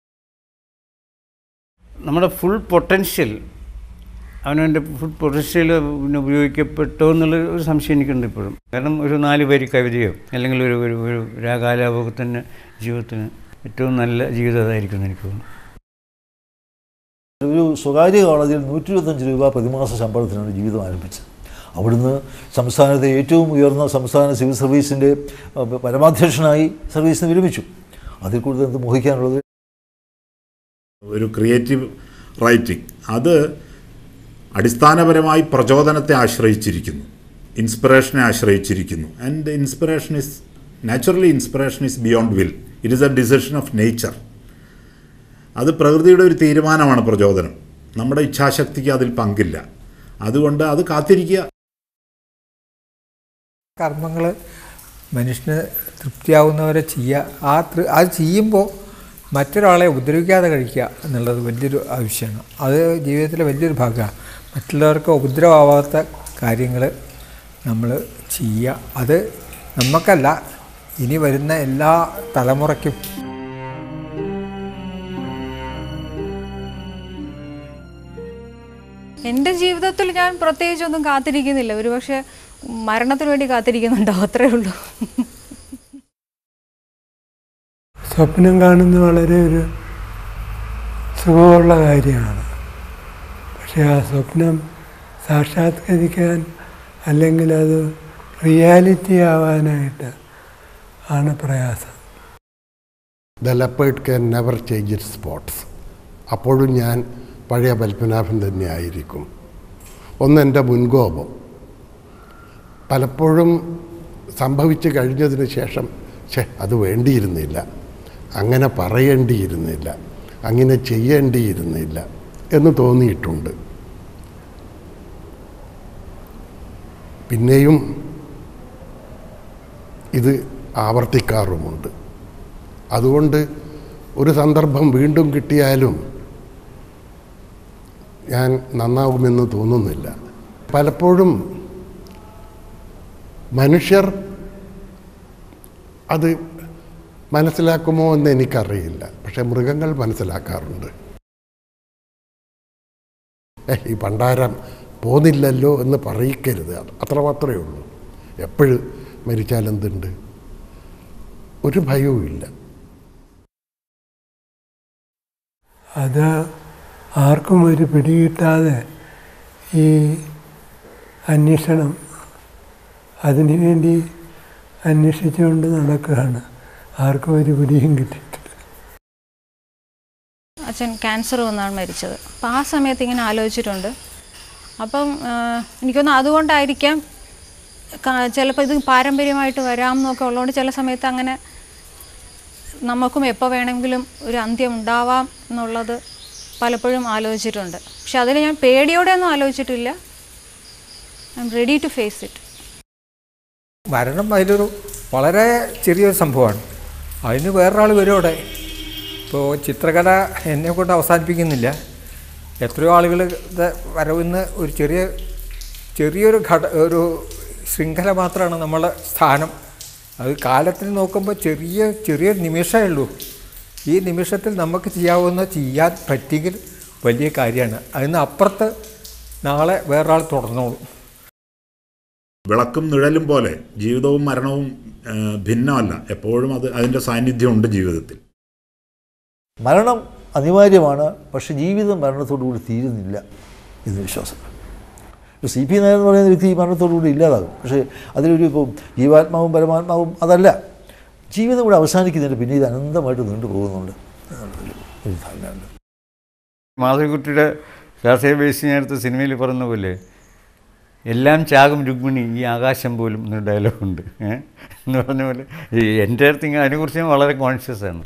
നമ്മുടെ ഫുൾ പൊട്ടൻഷ്യൽ അവനവൻ്റെ ഫുൾ പൊട്ടൻഷ്യൽ പിന്നെ ഉപയോഗിക്കപ്പെട്ടോ എന്നുള്ള ഒരു സംശയം എനിക്കുണ്ട് ഇപ്പോഴും കാരണം ഒരു നാല് വരി കവിതയോ അല്ലെങ്കിൽ ഒരു ഒരു ഒരു രാഗാലാപകത്തിൻ്റെ ജീവിതത്തിന് ഏറ്റവും നല്ല ജീവിതം അതായിരിക്കും എന്ന് എനിക്ക് തോന്നുന്നു ഒരു സ്വകാര്യ കോളേജിൽ നൂറ്റി ഇരുപത്തഞ്ച് രൂപ പ്രതിമാസ ശമ്പളത്തിനാണ് ജീവിതം ആരംഭിച്ചത് അവിടുന്ന് സംസ്ഥാനത്തെ ഏറ്റവും ഉയർന്ന സംസ്ഥാന സിവിൽ സർവീസിൻ്റെ അഹ്, പരമാധ്യക്ഷനായി സർവീസിന് വിരമിച്ചു അതിൽ കൂടുതൽ എന്ത് മോഹിക്കാനുള്ളത് ഒരു ക്രിയേറ്റീവ് റൈറ്റിംഗ് അത് അടിസ്ഥാനപരമായി പ്രചോദനത്തെ ആശ്രയിച്ചിരിക്കുന്നു ഇൻസ്പിറേഷനെ ആശ്രയിച്ചിരിക്കുന്നു and inspiration is naturally inspiration is beyond will it is a decision of nature അത് പ്രകൃതിയുടെ ഒരു തീരുമാനമാണ് പ്രചോദനം നമ്മുടെ ഇച്ഛാശക്തിക്ക് അതിൽ പങ്കില്ല അതുകൊണ്ട് അത് കാത്തിരിക്കുക കർമ്മങ്ങൾ മനുഷ്യന് തൃപ്തിയാവുന്നവരെ ചെയ്യുക ആ തൃ അത് ചെയ്യുമ്പോൾ മറ്റൊരാളെ ഉപദ്രവിക്കാതെ കഴിക്കുക എന്നുള്ളത് വലിയൊരു ആവശ്യമാണ് അത് ജീവിതത്തിലെ വലിയൊരു ഭാഗമാണ് മറ്റുള്ളവർക്ക് ഉപദ്രവമാവാത്ത കാര്യങ്ങൾ നമ്മൾ ചെയ്യുക അത് നമുക്കല്ല ഇനി വരുന്ന എല്ലാ തലമുറയ്ക്കും എൻ്റെ ജീവിതത്തിൽ ഞാൻ പ്രത്യേകിച്ചൊന്നും കാത്തിരിക്കുന്നില്ല ഒരുപക്ഷെ മരണത്തിന് വേണ്ടി കാത്തിരിക്കുന്നുണ്ടോ അത്രേ ഉള്ളൂ സ്വപ്നം കാണുന്നത് വളരെ ഒരു സുഖമുള്ള കാര്യമാണ് പക്ഷേ ആ സ്വപ്നം സാക്ഷാത്കരിക്കാൻ അല്ലെങ്കിൽ അത് റിയാലിറ്റി ആവാനായിട്ട് ആണ് പ്രയാസം the leopard can never change it spots അപ്പോഴും ഞാൻ പഴയ പത്മനാഭൻ തന്നെ ആയിരിക്കും ഒന്ന് എൻ്റെ മുൻകോപം പലപ്പോഴും സംഭവിച്ചു കഴിഞ്ഞതിന് ശേഷം ഛേ അത് വേണ്ടിയിരുന്നില്ല അങ്ങനെ പറയേണ്ടിയിരുന്നില്ല അങ്ങനെ ചെയ്യേണ്ടിയിരുന്നില്ല എന്ന് തോന്നിയിട്ടുണ്ട് പിന്നെയും ഇത് ആവർത്തിക്കാറുമുണ്ട് അതുകൊണ്ട് ഒരു സന്ദർഭം വീണ്ടും കിട്ടിയാലും ഞാൻ നന്നാവുമെന്ന് തോന്നുന്നില്ല പലപ്പോഴും മനുഷ്യർ അത് മനസ്സിലാക്കുമോ എന്ന് എനിക്കറിയില്ല പക്ഷെ മൃഗങ്ങൾ മനസ്സിലാക്കാറുണ്ട് ഏ ഈ പണ്ടാരം പോന്നില്ലല്ലോ എന്ന് പറയിക്കരുത് അത് അത്ര മാത്രമേ ഉള്ളൂ എപ്പോഴും മരിച്ചാൽ എന്തുണ്ട് ഒരു ഭയവും ഇല്ല അത് ആർക്കും ഒരു പിടികിട്ടാതെ ഈ അന്വേഷണം അതിനുവേണ്ടി അന്വേഷിച്ചുകൊണ്ട് നടക്കുകയാണ് ആർക്കും ഒരു പിടിയും കിട്ടി അച്ഛൻ ക്യാൻസർ വന്നാണ് മരിച്ചത് അപ്പം ആ സമയത്ത് ഇങ്ങനെ ആലോചിച്ചിട്ടുണ്ട് അപ്പം ആ, എനിക്കൊന്ന് അതുകൊണ്ടായിരിക്കാം ചിലപ്പോൾ ഇത് പാരമ്പര്യമായിട്ട് വരാം എന്നൊക്കെ ഉള്ളതുകൊണ്ട് ചില സമയത്ത് അങ്ങനെ നമുക്കും എപ്പോൾ വേണമെങ്കിലും ഒരു അന്ത്യം ഉണ്ടാവാം എന്നുള്ളത് പലപ്പോഴും ആലോചിച്ചിട്ടുണ്ട് പക്ഷെ അതിൽ ഞാൻ പേടിയോടെ ഒന്നും ആലോചിച്ചിട്ടില്ല I'm ready to face it മരണം അതിലൊരു വളരെ ചെറിയൊരു സംഭവമാണ് അതിന് വേറൊരാൾ വരും അവിടെ ഇപ്പോൾ ചിത്രകല എന്നെ കൊണ്ട് അവസാനിപ്പിക്കുന്നില്ല എത്രയോ ആളുകൾ വരവുന്ന ഒരു ചെറിയ ചെറിയൊരു ഘട ഒരു ശൃംഖല മാത്രമാണ് നമ്മളെ സ്ഥാനം അത് കാലത്തിന് നോക്കുമ്പോൾ ചെറിയ ചെറിയൊരു നിമിഷമേ ഉള്ളൂ ഈ നിമിഷത്തിൽ നമുക്ക് ചെയ്യാവുന്ന ചെയ്യാൻ പറ്റിയെങ്കിൽ വലിയ കാര്യമാണ് അതിന് അപ്പുറത്ത് നാളെ വേറൊരാൾ തുടർന്നോളും വിളക്കും നിഴലും പോലെ ജീവിതവും മരണവും ആ, ഭിന്നമല്ല എപ്പോഴും അത് അതിൻ്റെ സാന്നിധ്യമുണ്ട് ജീവിതത്തിൽ മരണം അനിവാര്യമാണ് പക്ഷേ ജീവിതം മരണത്തോടുകൂടി തീരുന്നില്ല എന്ന് വിശ്വാസം സി പി നായർ എന്ന് പറയുന്ന വ്യക്തി ഈ മരണത്തോടുകൂടി ഇല്ലാതാകും പക്ഷേ അതിലൊരു ഇപ്പോൾ ജീവാത്മാവും പരമാത്മാവും അതല്ല ജീവിതം കൂടെ അവസാനിക്കുന്നില്ല പിന്നെ ഇത് അനന്തമായിട്ട് നീണ്ടു പോകുന്നുണ്ട് എന്നുള്ളൊരു ഒരു ധാരണയുണ്ട് മാധവിക്കുട്ടിയുടെ രാഷ്ട്രീയ ബേസ് നേരത്തെ സിനിമയിൽ പറഞ്ഞ പോലെ എല്ലാം ചാകും രുക്മിണി ഈ ആകാശം പോലും എന്നൊരു ഡയലോഗുണ്ട് ഏ? എന്ന് പറഞ്ഞ പോലെ ഈ എൻ്റെ അടുത്ത് ഇങ്ങനെ അതിനെക്കുറിച്ച് ഞാൻ വളരെ കോൺഷ്യസ് ആണ്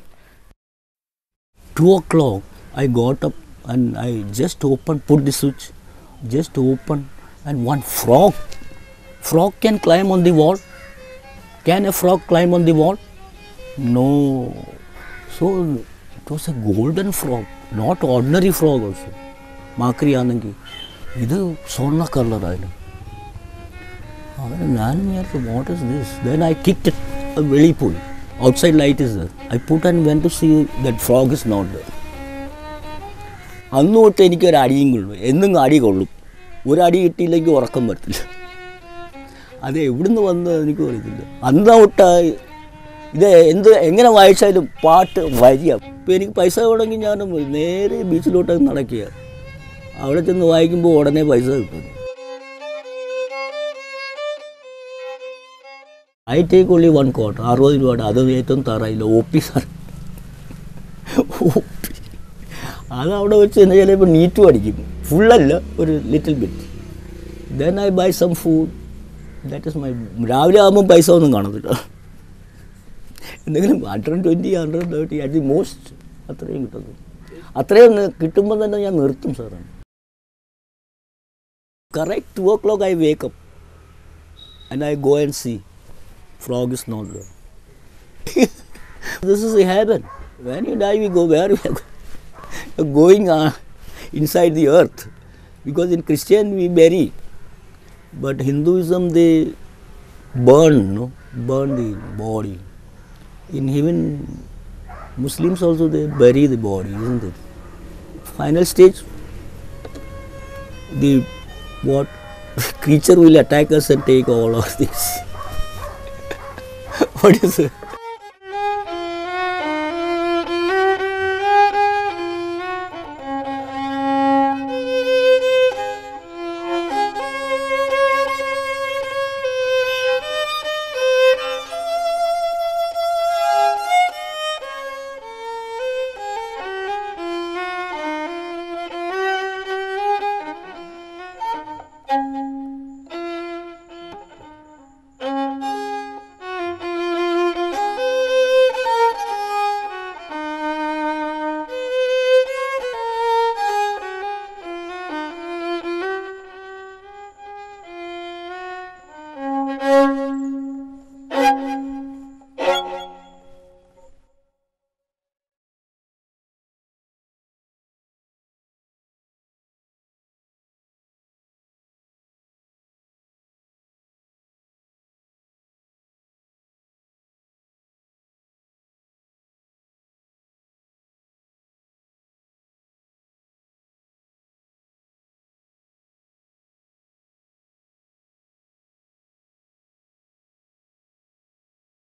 two o'clock I got up and I just opened, put the switch, just opened, and one frog. Frog can climb on the wall. Can a frog climb on the wall? No. So it was a golden frog, not ordinary frog also. മാക്രി ആണെങ്കിൽ ഇത് സ്വർണ്ണ കളറായിരുന്നു അങ്ങനെ ഞാൻ വിചാരിച്ചു what is this then I kick it വെളിയിൽ പോയി outside light is there I put and when to see that frog is not there അന്ന് തൊട്ട് എനിക്കൊരു അടിയും കൊള്ളും എന്നും അടി കൊള്ളും ഒരു അടി കിട്ടിയില്ലെങ്കിൽ ഉറക്കം വരത്തില്ല അത് എവിടുന്ന് വന്നത് എനിക്ക് അറിയത്തില്ല അന്ന് തൊട്ട് ഇത് എന്ത് എങ്ങനെ വായിച്ചാലും പാട്ട് വരിക ഇപ്പം എനിക്ക് പൈസ വേണമെങ്കിൽ ഞാൻ നേരെ ബീച്ചിലോട്ട് നടക്കുക അവിടെ ചെന്ന് വായിക്കുമ്പോൾ ഉടനെ പൈസ കിട്ടും I take only one coat അറുപത് രൂപയുടെ അത് ഏറ്റവും തറയില്ല O P sir O P അത് അവിടെ വെച്ച് തന്നെ ചിലപ്പോൾ നീറ്റും അടിക്കും ഫുള്ളല്ല ഒരു little bit then I buy some food that is my രാവിലെ ആകുമ്പോൾ പൈസ ഒന്നും കാണത്തില്ല എന്തെങ്കിലും hundred twenty hundred thirty at the most അത്രയും കിട്ടുന്നു അത്രയും കിട്ടുമ്പോൾ തന്നെ ഞാൻ നിർത്തും സാറാണ് correct two o'clock I wake up and I go and see frog is not there. this is a heaven. When you die, we go where we are go- going uh, inside the earth. Because in Christian we bury, but Hinduism they burn, no, burn the body. In heaven, Muslims also they bury the body, isn't it? Final stage, the what creature will attack us and take all of this. what is it?